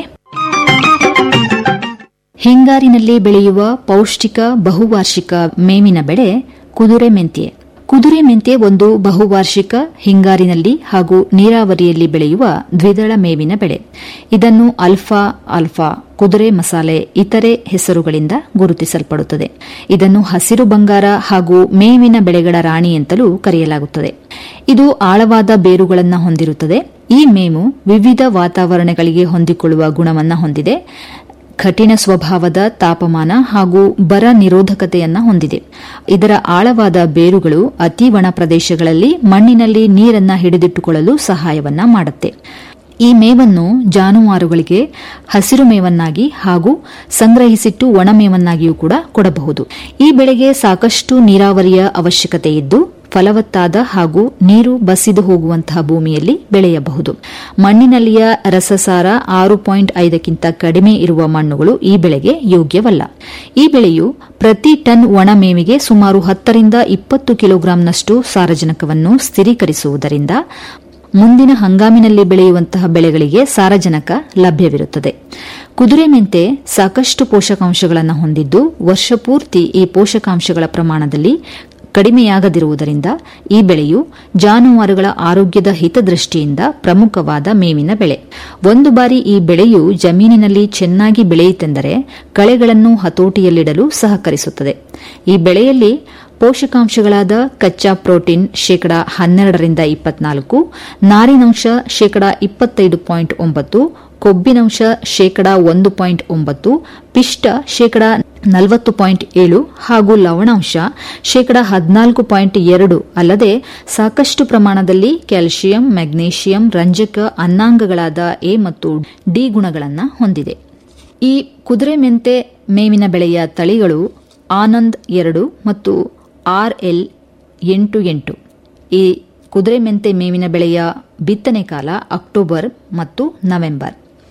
ಹಿಂಗಾರಿನಲ್ಲಿ ಬೆಳೆಯುವ ಪೌಷ್ಟಿಕ ಬಹುವಾರ್ಷಿಕ ಮೇವಿನ ಬೆಳೆ ಕುದುರೆ ಮೆಂತ್ಯೆ ಕುದುರೆ ಮೆಂತ್ಯೆ ಒಂದು ಬಹುವಾರ್ಷಿಕ ಹಿಂಗಾರಿನಲ್ಲಿ ಹಾಗೂ ನೀರಾವರಿಯಲ್ಲಿ ಬೆಳೆಯುವ ದ್ವಿದಳ ಮೇವಿನ ಬೆಳೆ ಇದನ್ನು ಅಲ್ಫಾ ಆಲ್ಫಾ ಕುದುರೆ ಮಸಾಲೆ ಇತರೆ ಹೆಸರುಗಳಿಂದ ಗುರುತಿಸಲ್ಪಡುತ್ತದೆ ಇದನ್ನು ಹಸಿರು ಬಂಗಾರ ಹಾಗೂ ಮೇವಿನ ಬೆಳೆಗಳ ರಾಣಿ ಅಂತಲೂ ಕರೆಯಲಾಗುತ್ತದೆ ಇದು ಆಳವಾದ ಬೇರುಗಳನ್ನು ಹೊಂದಿರುತ್ತದೆ ಈ ಮೇವು ವಿವಿಧ ವಾತಾವರಣಗಳಿಗೆ ಹೊಂದಿಕೊಳ್ಳುವ ಗುಣವನ್ನು ಹೊಂದಿದೆ ಕಠಿಣ ಸ್ವಭಾವದ ತಾಪಮಾನ ಹಾಗೂ ಬರ ನಿರೋಧಕತೆಯನ್ನ ಹೊಂದಿದೆ ಇದರ ಆಳವಾದ ಬೇರುಗಳು ಅತಿ ಒಣ ಪ್ರದೇಶಗಳಲ್ಲಿ ಮಣ್ಣಿನಲ್ಲಿ ನೀರನ್ನ ಹಿಡಿದಿಟ್ಟುಕೊಳ್ಳಲು ಸಹಾಯವನ್ನ ಮಾಡುತ್ತೆ ಈ ಮೇವನ್ನು ಜಾನುವಾರುಗಳಿಗೆ ಹಸಿರು ಮೇವನ್ನಾಗಿ ಹಾಗೂ ಸಂಗ್ರಹಿಸಿಟ್ಟು ಒಣಮೇವನ್ನಾಗಿಯೂ ಕೂಡ ಕೊಡಬಹುದು ಈ ಬೆಳೆಗೆ ಸಾಕಷ್ಟು ನೀರಾವರಿಯ ಅವಶ್ಯಕತೆ ಇದ್ದು ಫಲವತ್ತಾದ ಹಾಗೂ ನೀರು ಬಸಿದು ಹೋಗುವಂತಹ ಭೂಮಿಯಲ್ಲಿ ಬೆಳೆಯಬಹುದು ಮಣ್ಣಿನಲ್ಲಿಯ ರಸಸಾರ ಆರು ಪಾಯಿಂಟ್ ಐದಕ್ಕಿಂತ ಕಡಿಮೆ ಇರುವ ಮಣ್ಣುಗಳು ಈ ಬೆಳೆಗೆ ಯೋಗ್ಯವಲ್ಲ ಈ ಬೆಳೆಯು ಪ್ರತಿ ಟನ್ ಒಣಮೇವಿಗೆ ಸುಮಾರು ಹತ್ತರಿಂದ ಇಪ್ಪತ್ತು ಕಿಲೋಗ್ರಾಂನಷ್ಟು ಸಾರಜನಕವನ್ನು ಸ್ಥಿರೀಕರಿಸುವುದರಿಂದ ಮುಂದಿನ ಹಂಗಾಮಿನಲ್ಲಿ ಬೆಳೆಯುವಂತಹ ಬೆಳೆಗಳಿಗೆ ಸಾರಜನಕ ಲಭ್ಯವಿರುತ್ತದೆ ಕುದುರೆ ಮೆಂತೆ ಸಾಕಷ್ಟು ಪೋಷಕಾಂಶಗಳನ್ನು ಹೊಂದಿದ್ದು ವರ್ಷಪೂರ್ತಿ ಈ ಪೋಷಕಾಂಶಗಳ ಪ್ರಮಾಣದಲ್ಲಿ ಕಡಿಮೆಯಾಗದಿರುವುದರಿಂದ ಈ ಬೆಳೆಯು ಜಾನುವಾರುಗಳ ಆರೋಗ್ಯದ ಹಿತದೃಷ್ಟಿಯಿಂದ ಪ್ರಮುಖವಾದ ಮೇವಿನ ಬೆಳೆ ಒಂದು ಬಾರಿ ಈ ಬೆಳೆಯು ಜಮೀನಿನಲ್ಲಿ ಚೆನ್ನಾಗಿ ಬೆಳೆಯಿತೆಂದರೆ ಕಳೆಗಳನ್ನು ಹತೋಟಿಯಲ್ಲಿಡಲು ಸಹಕರಿಸುತ್ತದೆ ಈ ಬೆಳೆಯಲ್ಲಿ ಪೋಷಕಾಂಶಗಳಾದ ಕಚ್ಚಾ ಪ್ರೋಟೀನ್ ಶೇಕಡಾ ಹನ್ನೆರಡರಿಂದ ಇಪ್ಪತ್ನಾಲ್ಕು ನಾರಿನಂಶ ಶೇಕಡಾ ಇಪ್ಪತ್ತೈದು ಪಾಯಿಂಟ್ ಒಂಬತ್ತು ಕೊಬ್ಬಿನಂಶ ಶೇಕಡಾ ಒಂದು ಪಾಯಿಂಟ್ ಒಂಬತ್ತು ಪಿಷ್ಟ ಶೇಕಡಾ ನಲವತ್ತು ಪಾಯಿಂಟ್ ಏಳು ಹಾಗೂ ಲವಣಾಂಶ ಶೇಕಡಾ ಹದಿನಾಲ್ಕು ಪಾಯಿಂಟ್ ಎರಡು ಅಲ್ಲದೆ ಸಾಕಷ್ಟು ಪ್ರಮಾಣದಲ್ಲಿ ಕ್ಯಾಲ್ಸಿಯಂ ಮ್ಯಾಗ್ನೇಷಿಯಂ ರಂಜಕ ಅನ್ನಾಂಗಗಳಾದ ಎ ಮತ್ತು ಡಿ ಗುಣಗಳನ್ನು ಹೊಂದಿದೆ ಈ ಕುದುರೆ ಮೆಂತೆ ಮೇವಿನ ಬೆಳೆಯ ತಳಿಗಳು ಆನಂದ್ ಎರಡು ಮತ್ತು ಆರ್ಎಲ್ ಎಂಟು ಎಂಟು ಈ ಕುದುರೆ ಮೆಂತೆ ಮೇವಿನ ಬೆಳೆಯ ಬಿತ್ತನೆ ಕಾಲ ಅಕ್ಟೋಬರ್ ಮತ್ತು ನವೆಂಬರ್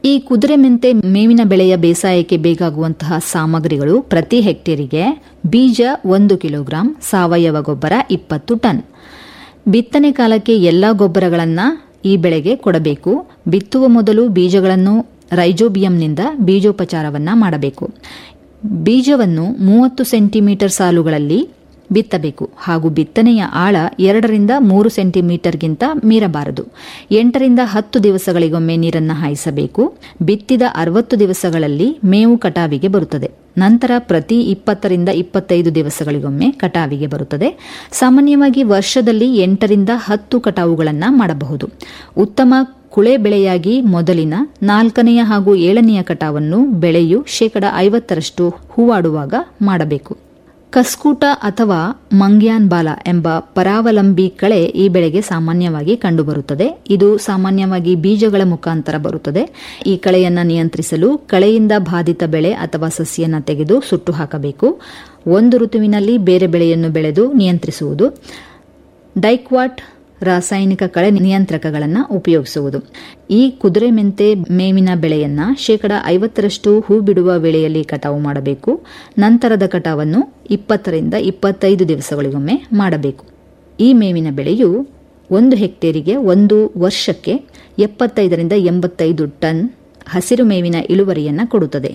ಈ ಕುದುರೆ ಮೆಂತೆ ಮೇವಿನ ಬೆಳೆಯ ಬೇಸಾಯಕ್ಕೆ ಬೇಕಾಗುವಂತಹ ಸಾಮಗ್ರಿಗಳು ಪ್ರತಿ ಹೆಕ್ಟೇರಿಗೆ ಬೀಜ ಒಂದು ಕಿಲೋಗ್ರಾಂ ಸಾವಯವ ಗೊಬ್ಬರ ಇಪ್ಪತ್ತು ಟನ್ ಬಿತ್ತನೆ ಕಾಲಕ್ಕೆ ಎಲ್ಲಾ ಗೊಬ್ಬರಗಳನ್ನು ಈ ಬೆಳೆಗೆ ಕೊಡಬೇಕು ಬಿತ್ತುವ ಮೊದಲು ಬೀಜಗಳನ್ನು ರೈಜೋಬಿಯಂನಿಂದ ಬೀಜೋಪಚಾರವನ್ನ ಮಾಡಬೇಕು ಬೀಜವನ್ನು ಮೂವತ್ತು ಸೆಂಟಿಮೀಟರ್ ಸಾಲುಗಳಲ್ಲಿ ಬಿತ್ತಬೇಕು ಹಾಗೂ ಬಿತ್ತನೆಯ ಆಳ ಎರಡರಿಂದ ಮೂರು ಸೆಂಟಿಮೀಟರ್ಗಿಂತ ಮೀರಬಾರದು ಎಂಟರಿಂದ ಹತ್ತು ದಿವಸಗಳಿಗೊಮ್ಮೆ ನೀರನ್ನು ಹಾಯಿಸಬೇಕು ಬಿತ್ತಿದ ಅರವತ್ತು ದಿವಸಗಳಲ್ಲಿ ಮೇವು ಕಟಾವಿಗೆ ಬರುತ್ತದೆ ನಂತರ ಪ್ರತಿ ಇಪ್ಪತ್ತರಿಂದ ಇಪ್ಪತ್ತೈದು ದಿವಸಗಳಿಗೊಮ್ಮೆ ಕಟಾವಿಗೆ ಬರುತ್ತದೆ ಸಾಮಾನ್ಯವಾಗಿ ವರ್ಷದಲ್ಲಿ ಎಂಟರಿಂದ ಹತ್ತು ಕಟಾವುಗಳನ್ನು ಮಾಡಬಹುದು ಉತ್ತಮ ಕುಳೆ ಬೆಳೆಯಾಗಿ ಮೊದಲಿನ ನಾಲ್ಕನೆಯ ಹಾಗೂ ಏಳನೆಯ ಕಟಾವನ್ನು ಬೆಳೆಯು ಶೇಕಡ ಐವತ್ತರಷ್ಟು ಹೂವಾಡುವಾಗ ಮಾಡಬೇಕು ಕಸ್ಕೂಟ ಅಥವಾ ಮಂಗ್ಯಾನ್ ಬಾಲ ಎಂಬ ಪರಾವಲಂಬಿ ಕಳೆ ಈ ಬೆಳೆಗೆ ಸಾಮಾನ್ಯವಾಗಿ ಕಂಡುಬರುತ್ತದೆ ಇದು ಸಾಮಾನ್ಯವಾಗಿ ಬೀಜಗಳ ಮುಖಾಂತರ ಬರುತ್ತದೆ ಈ ಕಳೆಯನ್ನು ನಿಯಂತ್ರಿಸಲು ಕಳೆಯಿಂದ ಬಾಧಿತ ಬೆಳೆ ಅಥವಾ ಸಸಿಯನ್ನು ತೆಗೆದು ಸುಟ್ಟು ಹಾಕಬೇಕು ಒಂದು ಋತುವಿನಲ್ಲಿ ಬೇರೆ ಬೆಳೆಯನ್ನು ಬೆಳೆದು ನಿಯಂತ್ರಿಸುವುದು ಡೈಕ್ವಾಟ್ ರಾಸಾಯನಿಕ ಕಳೆ ನಿಯಂತ್ರಕಗಳನ್ನು ಉಪಯೋಗಿಸುವುದು ಈ ಕುದುರೆ ಮೆಂತೆ ಮೇವಿನ ಬೆಳೆಯನ್ನ ಶೇಕಡ ಐವತ್ತರಷ್ಟು ಹೂ ಬಿಡುವ ವೇಳೆಯಲ್ಲಿ ಕಟಾವು ಮಾಡಬೇಕು ನಂತರದ ಕಟಾವನ್ನು ಇಪ್ಪತ್ತರಿಂದ ಇಪ್ಪತ್ತೈದು ದಿವಸಗಳಿಗೊಮ್ಮೆ ಮಾಡಬೇಕು ಈ ಮೇವಿನ ಬೆಳೆಯು ಒಂದು ಹೆಕ್ಟೇರಿಗೆ ಒಂದು ವರ್ಷಕ್ಕೆ ಎಪ್ಪತ್ತೈದರಿಂದ ಎಂಬತ್ತೈದು ಟನ್ ಹಸಿರು ಮೇವಿನ ಇಳುವರಿಯನ್ನ ಕೊಡುತ್ತದೆ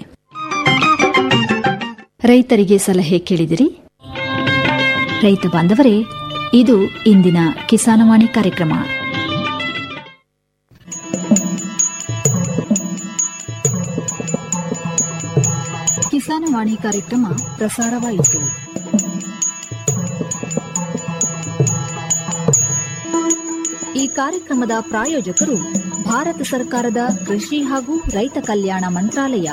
ರೈತರಿಗೆ ಸಲಹೆ ಕೇಳಿದಿರಿ ರೈತ ಬಾಂಧವರೇ ಇದು ಇಂದಿನ ಕಿಸಾನವಾಣಿ ಕಾರ್ಯಕ್ರಮ ಕಿಸಾನವಾಣಿ ಕಾರ್ಯಕ್ರಮ ಪ್ರಸಾರವಾಯಿತು ಈ ಕಾರ್ಯಕ್ರಮದ ಪ್ರಾಯೋಜಕರು ಭಾರತ ಸರ್ಕಾರದ ಕೃಷಿ ಹಾಗೂ ರೈತ ಕಲ್ಯಾಣ ಮಂತ್ರಾಲಯ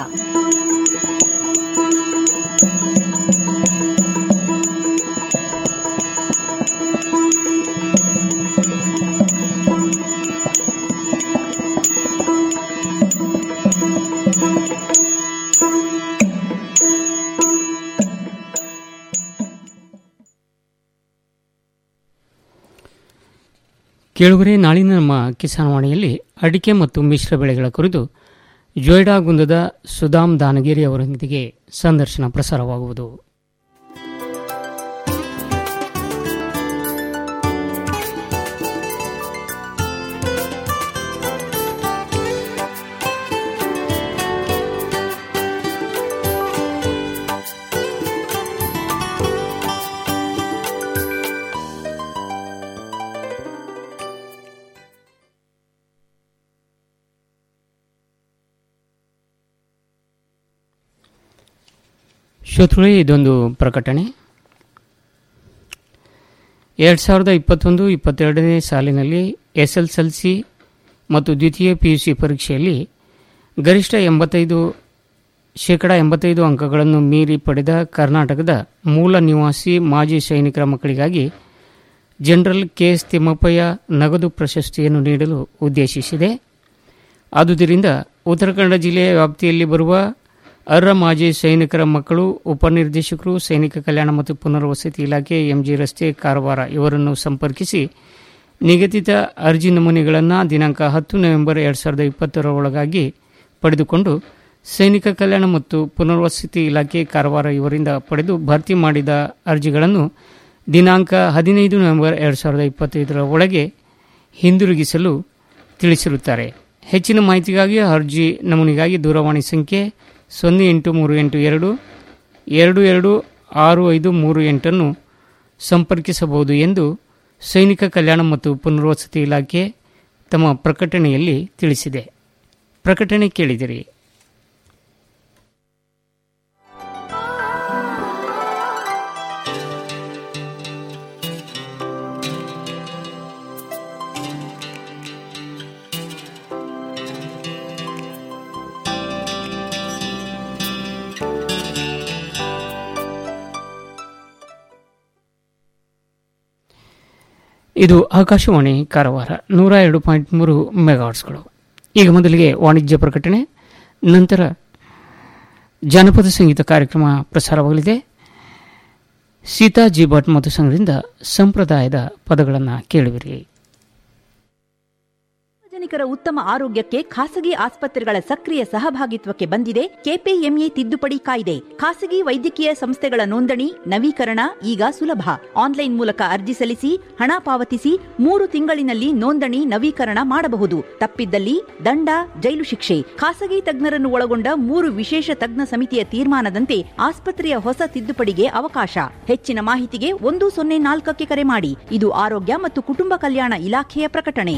ಕೇಳುಗರೆ ನಾಳಿನ ನಮ್ಮ ಕಿಸಾನವಾಣಿಯಲ್ಲಿ ಅಡಿಕೆ ಮತ್ತು ಮಿಶ್ರ ಬೆಳೆಗಳ ಕುರಿತು ಜೋಯ್ಡಾಗುಂದದ ಸುಧಾಮ್ ದಾನಗಿರಿ ಅವರೊಂದಿಗೆ ಸಂದರ್ಶನ ಪ್ರಸಾರವಾಗುವುದು ಶ್ರೋತೃಗಳೇ ಇದೊಂದು ಪ್ರಕಟಣೆ ಎರಡು ಸಾವಿರದ ಇಪ್ಪತ್ತೊಂದು ಇಪ್ಪತ್ತೆರಡನೇ ಸಾಲಿನಲ್ಲಿ ಎಸ್ಎಲ್ಎಲ್ಸಿ ಮತ್ತು ದ್ವಿತೀಯ ಪಿಯುಸಿ ಪರೀಕ್ಷೆಯಲ್ಲಿ ಗರಿಷ್ಠ ಎಂಬತ್ತೈದು ಶೇಕಡ ಎಂಬತ್ತೈದು ಅಂಕಗಳನ್ನು ಮೀರಿ ಪಡೆದ ಕರ್ನಾಟಕದ ಮೂಲ ನಿವಾಸಿ ಮಾಜಿ ಸೈನಿಕರ ಮಕ್ಕಳಿಗಾಗಿ ಜನರಲ್ ಕೆಎಸ್ ತಿಮ್ಮಪ್ಪಯ್ಯ ನಗದು ಪ್ರಶಸ್ತಿಯನ್ನು ನೀಡಲು ಉದ್ದೇಶಿಸಿದೆ ಆದುದರಿಂದ ಉತ್ತರ ಕನ್ನಡ ಜಿಲ್ಲೆಯ ವ್ಯಾಪ್ತಿಯಲ್ಲಿ ಬರುವ ಅರ್ಹ ಮಾಜಿ ಸೈನಿಕರ ಮಕ್ಕಳು ಉಪನಿರ್ದೇಶಕರು ಸೈನಿಕ ಕಲ್ಯಾಣ ಮತ್ತು ಪುನರ್ವಸತಿ ಇಲಾಖೆ ಎಂಜಿ ರಸ್ತೆ ಕಾರವಾರ ಇವರನ್ನು ಸಂಪರ್ಕಿಸಿ ನಿಗದಿತ ಅರ್ಜಿ ನಮೂನೆಗಳನ್ನು ದಿನಾಂಕ ಹತ್ತು ನವೆಂಬರ್ ಎರಡು ಸಾವಿರದ ಇಪ್ಪತ್ತರ ಒಳಗಾಗಿ ಪಡೆದುಕೊಂಡು ಸೈನಿಕ ಕಲ್ಯಾಣ ಮತ್ತು ಪುನರ್ವಸತಿ ಇಲಾಖೆ ಕಾರವಾರ ಇವರಿಂದ ಪಡೆದು ಭರ್ತಿ ಮಾಡಿದ ಅರ್ಜಿಗಳನ್ನು ದಿನಾಂಕ ಹದಿನೈದು ನವೆಂಬರ್ ಎರಡು ಸಾವಿರದ ಇಪ್ಪತ್ತೈದರ ಒಳಗೆ ಹಿಂದಿರುಗಿಸಲು ತಿಳಿಸಿರುತ್ತಾರೆ ಹೆಚ್ಚಿನ ಮಾಹಿತಿಗಾಗಿ ಅರ್ಜಿ ನಮೂನೆಗಾಗಿ ದೂರವಾಣಿ ಸಂಖ್ಯೆ ಸೊನ್ನೆ ಎಂಟು ಮೂರು ಎಂಟು ಎರಡು ಎರಡು ಎರಡು ಆರು ಐದು ಮೂರು ಎಂಟನ್ನು ಸಂಪರ್ಕಿಸಬಹುದು ಎಂದು ಸೈನಿಕ ಕಲ್ಯಾಣ ಮತ್ತು ಪುನರ್ವಸತಿ ಇಲಾಖೆ ತಮ್ಮ ಪ್ರಕಟಣೆಯಲ್ಲಿ ತಿಳಿಸಿದೆ ಪ್ರಕಟಣೆ ಕೇಳಿದಿರಿ ಇದು ಆಕಾಶವಾಣಿ ಕಾರವಾರ ನೂರ ಎರಡು ಪಾಯಿಂಟ್ ಮೂರು ಮೆಗಾಟ್ಸ್ಗಳು ಈಗ ಮೊದಲಿಗೆ ವಾಣಿಜ್ಯ ಪ್ರಕಟಣೆ ನಂತರ ಜಾನಪದ ಸಂಗೀತ ಕಾರ್ಯಕ್ರಮ ಪ್ರಸಾರವಾಗಲಿದೆ ಸೀತಾ ಜಿ ಭಟ್ ಮತ್ತು ಸಂಘದಿಂದ ಸಂಪ್ರದಾಯದ ಪದಗಳನ್ನು ಕೇಳುವಿರಿ ಸಾರ್ವಜನಿಕರ ಉತ್ತಮ ಆರೋಗ್ಯಕ್ಕೆ ಖಾಸಗಿ ಆಸ್ಪತ್ರೆಗಳ ಸಕ್ರಿಯ ಸಹಭಾಗಿತ್ವಕ್ಕೆ ಬಂದಿದೆ ಕೆಪಿಎಂಇ ತಿದ್ದುಪಡಿ ಕಾಯ್ದೆ ಖಾಸಗಿ ವೈದ್ಯಕೀಯ ಸಂಸ್ಥೆಗಳ ನೋಂದಣಿ ನವೀಕರಣ ಈಗ ಸುಲಭ ಆನ್ಲೈನ್ ಮೂಲಕ ಅರ್ಜಿ ಸಲ್ಲಿಸಿ ಹಣ ಪಾವತಿಸಿ ಮೂರು ತಿಂಗಳಿನಲ್ಲಿ ನೋಂದಣಿ ನವೀಕರಣ ಮಾಡಬಹುದು ತಪ್ಪಿದ್ದಲ್ಲಿ ದಂಡ ಜೈಲು ಶಿಕ್ಷೆ ಖಾಸಗಿ ತಜ್ಞರನ್ನು ಒಳಗೊಂಡ ಮೂರು ವಿಶೇಷ ತಜ್ಞ ಸಮಿತಿಯ ತೀರ್ಮಾನದಂತೆ ಆಸ್ಪತ್ರೆಯ ಹೊಸ ತಿದ್ದುಪಡಿಗೆ ಅವಕಾಶ ಹೆಚ್ಚಿನ ಮಾಹಿತಿಗೆ ಒಂದು ಸೊನ್ನೆ ನಾಲ್ಕಕ್ಕೆ ಕರೆ ಮಾಡಿ ಇದು ಆರೋಗ್ಯ ಮತ್ತು ಕುಟುಂಬ ಕಲ್ಯಾಣ ಇಲಾಖೆಯ ಪ್ರಕಟಣೆ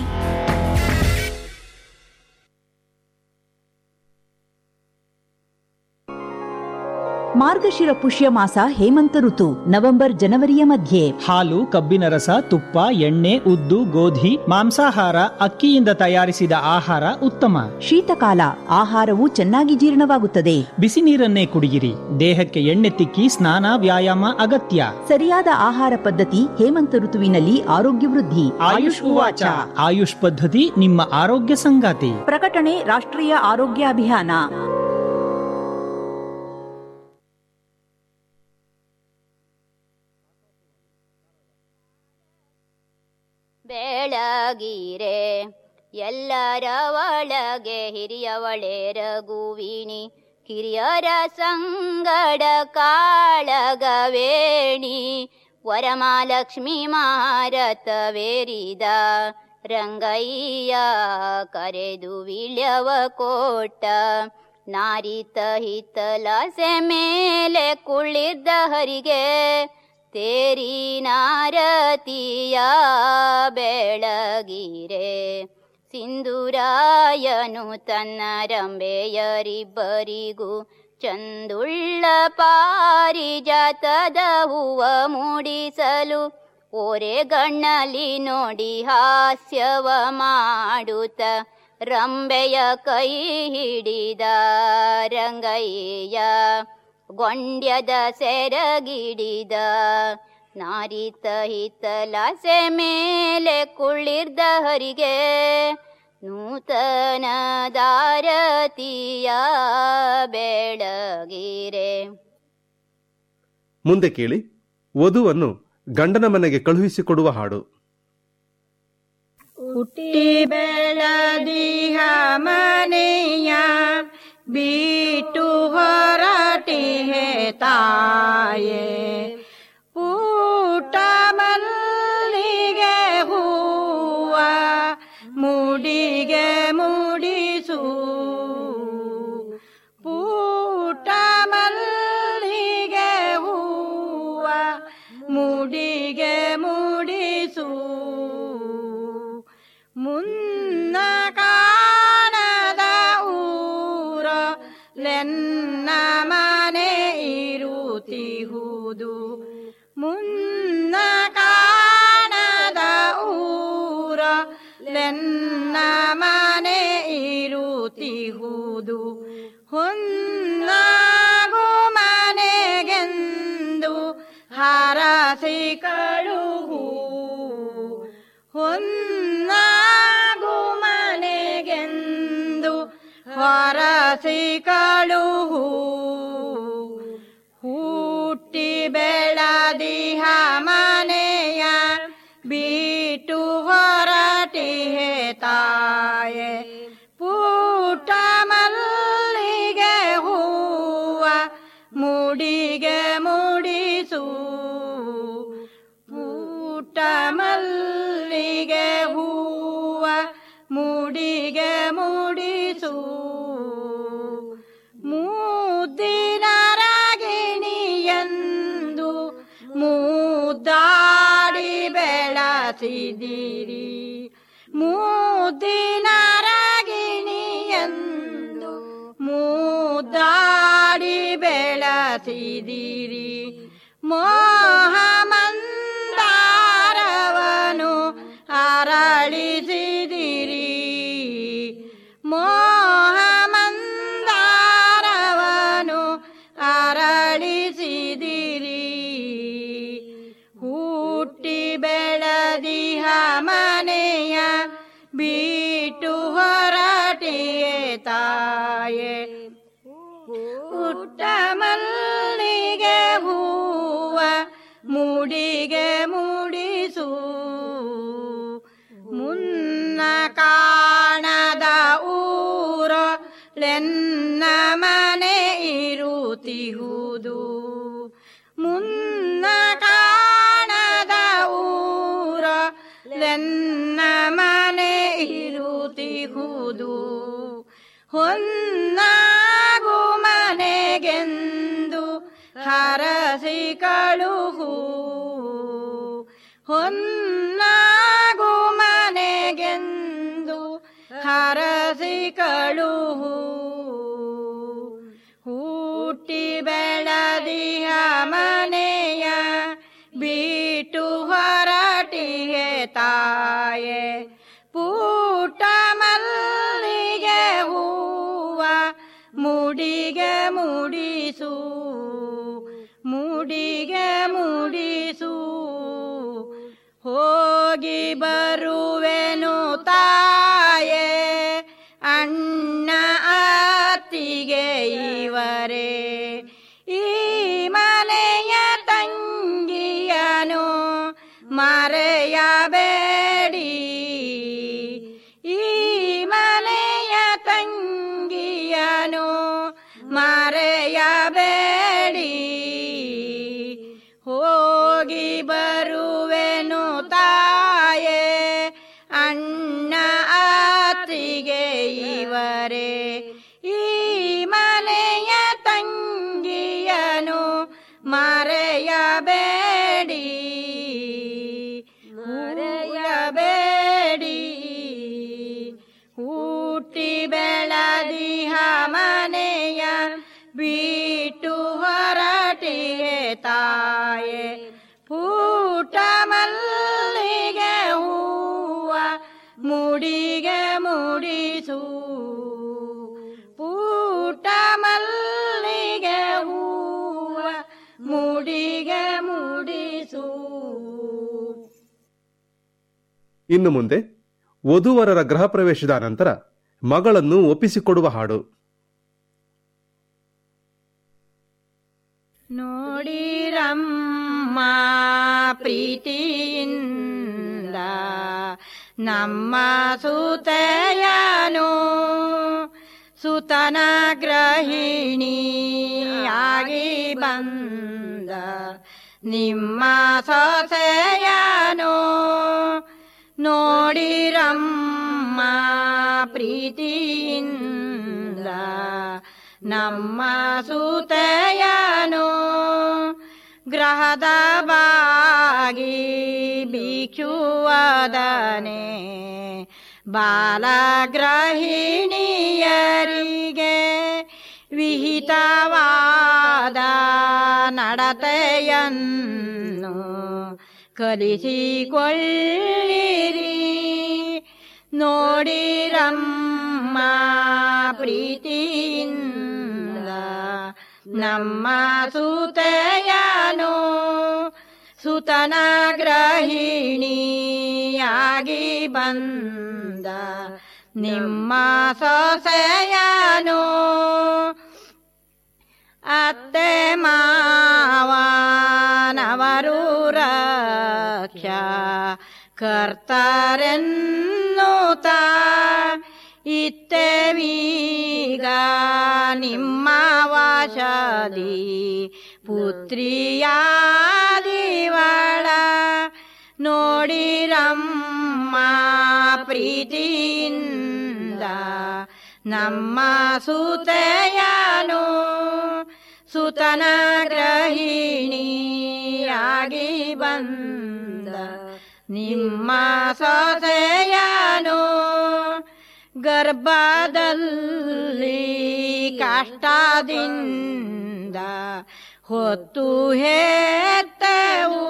ಮಾರ್ಗಶಿರ ಪುಷ್ಯ ಮಾಸ ಹೇಮಂತ ಋತು ನವೆಂಬರ್ ಜನವರಿಯ ಮಧ್ಯೆ ಹಾಲು ಕಬ್ಬಿನ ರಸ ತುಪ್ಪ ಎಣ್ಣೆ ಉದ್ದು ಗೋಧಿ ಮಾಂಸಾಹಾರ ಅಕ್ಕಿಯಿಂದ ತಯಾರಿಸಿದ ಆಹಾರ ಉತ್ತಮ ಶೀತಕಾಲ ಆಹಾರವು ಚೆನ್ನಾಗಿ ಜೀರ್ಣವಾಗುತ್ತದೆ ಬಿಸಿ ನೀರನ್ನೇ ಕುಡಿಯಿರಿ ದೇಹಕ್ಕೆ ಎಣ್ಣೆ ತಿಕ್ಕಿ ಸ್ನಾನ ವ್ಯಾಯಾಮ ಅಗತ್ಯ ಸರಿಯಾದ ಆಹಾರ ಪದ್ಧತಿ ಹೇಮಂತ ಋತುವಿನಲ್ಲಿ ಆರೋಗ್ಯ ವೃದ್ಧಿ ಆಯುಷ್ ಉವಾಚ ಆಯುಷ್ ಪದ್ಧತಿ ನಿಮ್ಮ ಆರೋಗ್ಯ ಸಂಗಾತಿ ಪ್ರಕಟಣೆ ರಾಷ್ಟ್ರೀಯ ಆರೋಗ್ಯ ಅಭಿಯಾನ ಬೆಳಗಿರೆ ಎಲ್ಲರ ಒಳಗೆ ಹಿರಿಯವಳೆ ರಘುವಿಣಿ ಹಿರಿಯರ ಸಂಗಡ ಕಾಳಗವೇಣಿ ವರಮಾಲಕ್ಷ್ಮಿ ಮಾರತವೇರಿದ ರಂಗಯ್ಯ ಕರೆದು ವಿಳ್ಯವ ಕೋಟ ನಾರಿತ ಹಿತ್ತಲಾಸೆ ಮೇಲೆ ಕುಳಿದ್ದ ಹರಿಗೆ ತೇರಿ ನಾರತಿಯ ಬೆಳಗಿರೆ ಸಿಂಧುರಾಯನು ತನ್ನ ರಂಬೆಯರಿಬ್ಬರಿಗೂ ಚಂದುಳ್ಳ ಪಾರಿಜಾತದ ಹೂವ ಮೂಡಿಸಲು ಓರೆಗಣ್ಣಲಿ ನೋಡಿ ಹಾಸ್ಯವ ಮಾಡುತ್ತ ರಂಬೆಯ ಕೈ ಹಿಡಿದ ರಂಗಯ್ಯ ಗೊಂಡ್ಯದ ಸೆರಗಿಡಿದ ನಾರಿತ ಹಿತ್ತಲಾಸೆ ಮೇಲೆ ಕುಳ್ಳಿರ್ದ ಹರಿಗೆ ನೂತನ ದಾರತಿಯ ಬೆಳಗಿರೆ ಮುಂದೆ ಕೇಳಿ ವಧುವನ್ನು ಗಂಡನ ಮನೆಗೆ ಕಳುಹಿಸಿಕೊಡುವ ಹಾಡು ಹುಟ್ಟಿ ಬೆಳದಿಹ ಮನೆಯ ಬಿಟ್ಟು ಹೊರಟಿಹೆ ತಾಯೆ ಪೂಟ ಮಲ್ಲಿಗೆ ಹೂವ ಮುಡಿಗೆ ಮುಡಿಸು ಪೂಟ ಮಲ್ಲಿಗೆ ಹೂವ ಮುಡಿಗೆ ಮುಡಿಸು ಮುನ್ನ ಕಾಣದ ಊರ ಲೆನ್ನ ಮನೆ ಇರುತ್ತಿಹುದು ಮುನ್ನ ಕಾಣದ ಊರ ಲೆನ್ನ ಮನೆ ಇರುತ್ತಿಹುದು ಹೊನ್ನಾಗು ಮನೆಗೆಂದು ಹಾರಸಿ ಕಳುಹು ಹೊನ್ನಾಗು ಮನೆಗೆಂದು ಹೊರಸಿ ಕಳುಹು ಹುಟ್ಟಿ ಬೆಳದಿಹ ಮನೆಯ ಬಿಟ್ಟು ಹೊರಟಿಹೆ ತಾಯೆ ಪೂಟ ಮಲ್ಲಿಗೆ ಹೂವ ಮುಡಿಗೆ ಮುಡಿಸು ಪೂಟ ಮಲ್ಲಿಗೆ ಹೂವ ಮುಡಿಗೆ ಮುಡಿಸು ಮುದ್ದಿನ ರಾಗಿಣಿಯಂದು ಮುದ್ದಾಡಿ ಬೆಳಸಿದಿರಿ ಮುದ್ದಿನ ರಾಗಿಣಿಯಂದು ಮುದ್ದಾಡಿ ಬೆಳಸಿದಿರಿ ಮೋಹ ಮಂದಾರವನು ಅರಳಿಸಿದಿರಿ ಮೋಹ ಮಂದಾರವನು ಅರಳಿಸಿದಿರಿ ಹುಟ್ಟಿ ಬೆಳದಿಹ ಮನೆಯ ಬಿಟ್ಟು ಹೊರಟಿಯೇ ತಾಯೆ ಪುಟ್ಟ ಮಲ್ಲಿಗೆ ಹೂವ ಮುಡಿಗೆ ಮುಡಿಸು ಮುನ್ನ ಕಾಣ ಇರುತ್ತಿಹುದು ಮುನ್ನ ಕಾಣದ ಊರ ಲೆನ್ನ ಮನೆ ಇರುತ್ತಿಹುದು ಹೊನ್ನಾಗು ಮನೆಗೆಂದು ಹರಸಿ ಕಳುಹು ಹೊನ್ನಾಗು ಮನೆಗೆಂದು ಹರಸಿ ಕಳುಹು ಹುಟ್ಟಿ ಬೆಳದಿಯ ಮನೆಯ ಬಿಟ್ಟು ಹೊರಟಿಗೆ ತಾಯೆ ಪೂಟ ಮಲ್ಲಿಗೆ ಹೂವ ಮುಡಿಗೆ ಮುಡಿಸು ಮುಡಿಗೆ ಮುಡಿಸು ಹೋಗಿ ಬರುವೆನು ತಾಯೆ ಅಣ್ಣ ಅತ್ತಿಗೆ ಇವರೇ ಈ ಮನೆಯ ತಂಗಿಯನು ಮರೆಯಬೇಡಿ ಈ ಮನೆಯ ತಂಗಿಯನು ಮರೆಯಬೇಡಿ ಹೋಗಿ ಬರುವೆನು ತಾಯೆ ಅಣ್ಣ ಅತ್ತಿಗೆ ಇವರೇ ಈ ಮನೆಯ ತಂಗಿಯನು ಮರೆಯಬೇಡಿ ಮರೆಯಬೇಡಿ ಹುಟ್ಟಿ ಬೆಳದಿಹ ಮನೆಯ ಬಿಟ್ಟು ಹೊರಟಿಗೆ ತಾಯೆ ಪೂಟ ಮಲ್ಲಿಗೆ ಹೂವ ಮುಡಿಗೆ ಮುಡಿಸು ಪೂಟ ಮಲ್ಲಿಗೆ ಹೂವ ಮುಡಿಗೆ ಮುಡಿಸು ಇನ್ನು ಮುಂದೆ ವಧುವರರ ಗೃಹ ಪ್ರವೇಶದ ನಂತರ ಮಗಳನ್ನು ಒಪ್ಪಿಸಿಕೊಡುವ ಹಾಡು ನೋಡಿರಮ್ಮ ಪ್ರೀತಿಯಿಂದ ನಮ್ಮ ಸುತೆಯನು ಸುತನ ಗ್ರಹಿಣಿಯಾಗಿ ಬಂದ ನಿಮ್ಮ ಸೊಸೆಯನು ನೋಡಿರಮ್ಮ ಪ್ರೀತಿಯಿಂದ ನಮ್ಮ ಸುತೆಯನು ಗ್ರಹದ ಬಾಗಿ ಭಿಕ್ಷುವದನೆ ಬಾಲಗ್ರಹಿಣಿಯರಿಗೆ ವಿಹಿತವಾದ ನಡತೆಯನ್ನು ಕಲಿಸಿಕೊಳ್ಳಿರಿ ನೋಡಿರಮ್ಮ ಪ್ರೀತಿಯಿಂದ ನಮ್ಮ ಸುತೆಯನು ಸುತನ ಗ್ರಹಿಣಿಯಾಗಿ ಬಂದ ನಿಮ್ಮ ಸೊಸೆಯನು ಅತ್ತೆ ಮಾವನವರು ರಕ್ಷ ಕರ್ತರೆನ್ನುತ್ತ ಇತ್ತೆವೀಗ ನಿಮ್ಮ ವಾಶದಿ ಪುತ್ರಿಯಾದಿವಳ ನೋಡಿರಮ್ಮ ಪ್ರೀತಿಯಿಂದ ನಮ್ಮ ಸುತೆಯನು ಸುತನ ಗ್ರಹಿಣಿಯಾಗಿ ಬಂದ ನಿಮ್ಮ ಸೊಸೆಯನು ಗರ್ಭದಲ್ಲಿ ಕಷ್ಟದಿಂದ ಹೊತ್ತು ಹೇತೆವು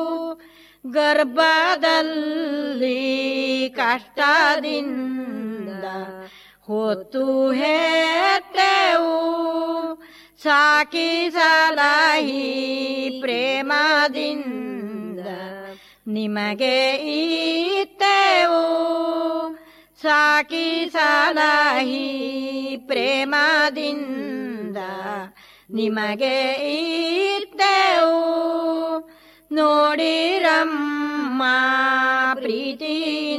ಗರ್ಭದಲ್ಲಿ ಕಷ್ಟದಿಂದ ಹೊತ್ತು ಹೇತೆವು ಸಾಕಿ ಸಲಹಿ ಪ್ರೇಮದಿಂದ ನಿಮಗೆ ಇತ್ತೆವು ಸಾಕಿ ಸಲಹಿ ಪ್ರೇಮದಿಂದ ನಿಮಗೆ ಇತ್ತೆವು ನೋಡಿರಮ್ಮ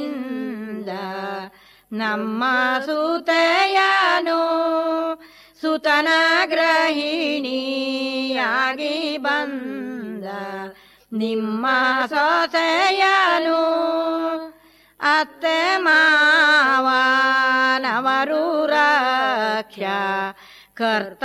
ಪ್ರೀತಿಯಿಂದ ನಮ್ಮ ಸುತೆಯನು ಸುತನ ನೂತನ ಗೃಹಿಣಿಯಾಗಿ ಬಂದ ನಿಮ್ಮ ಸೊಸೆಯನು ಅತ್ತೆ ಮಾವನವರು ರಕ್ಷ ಕರ್ತ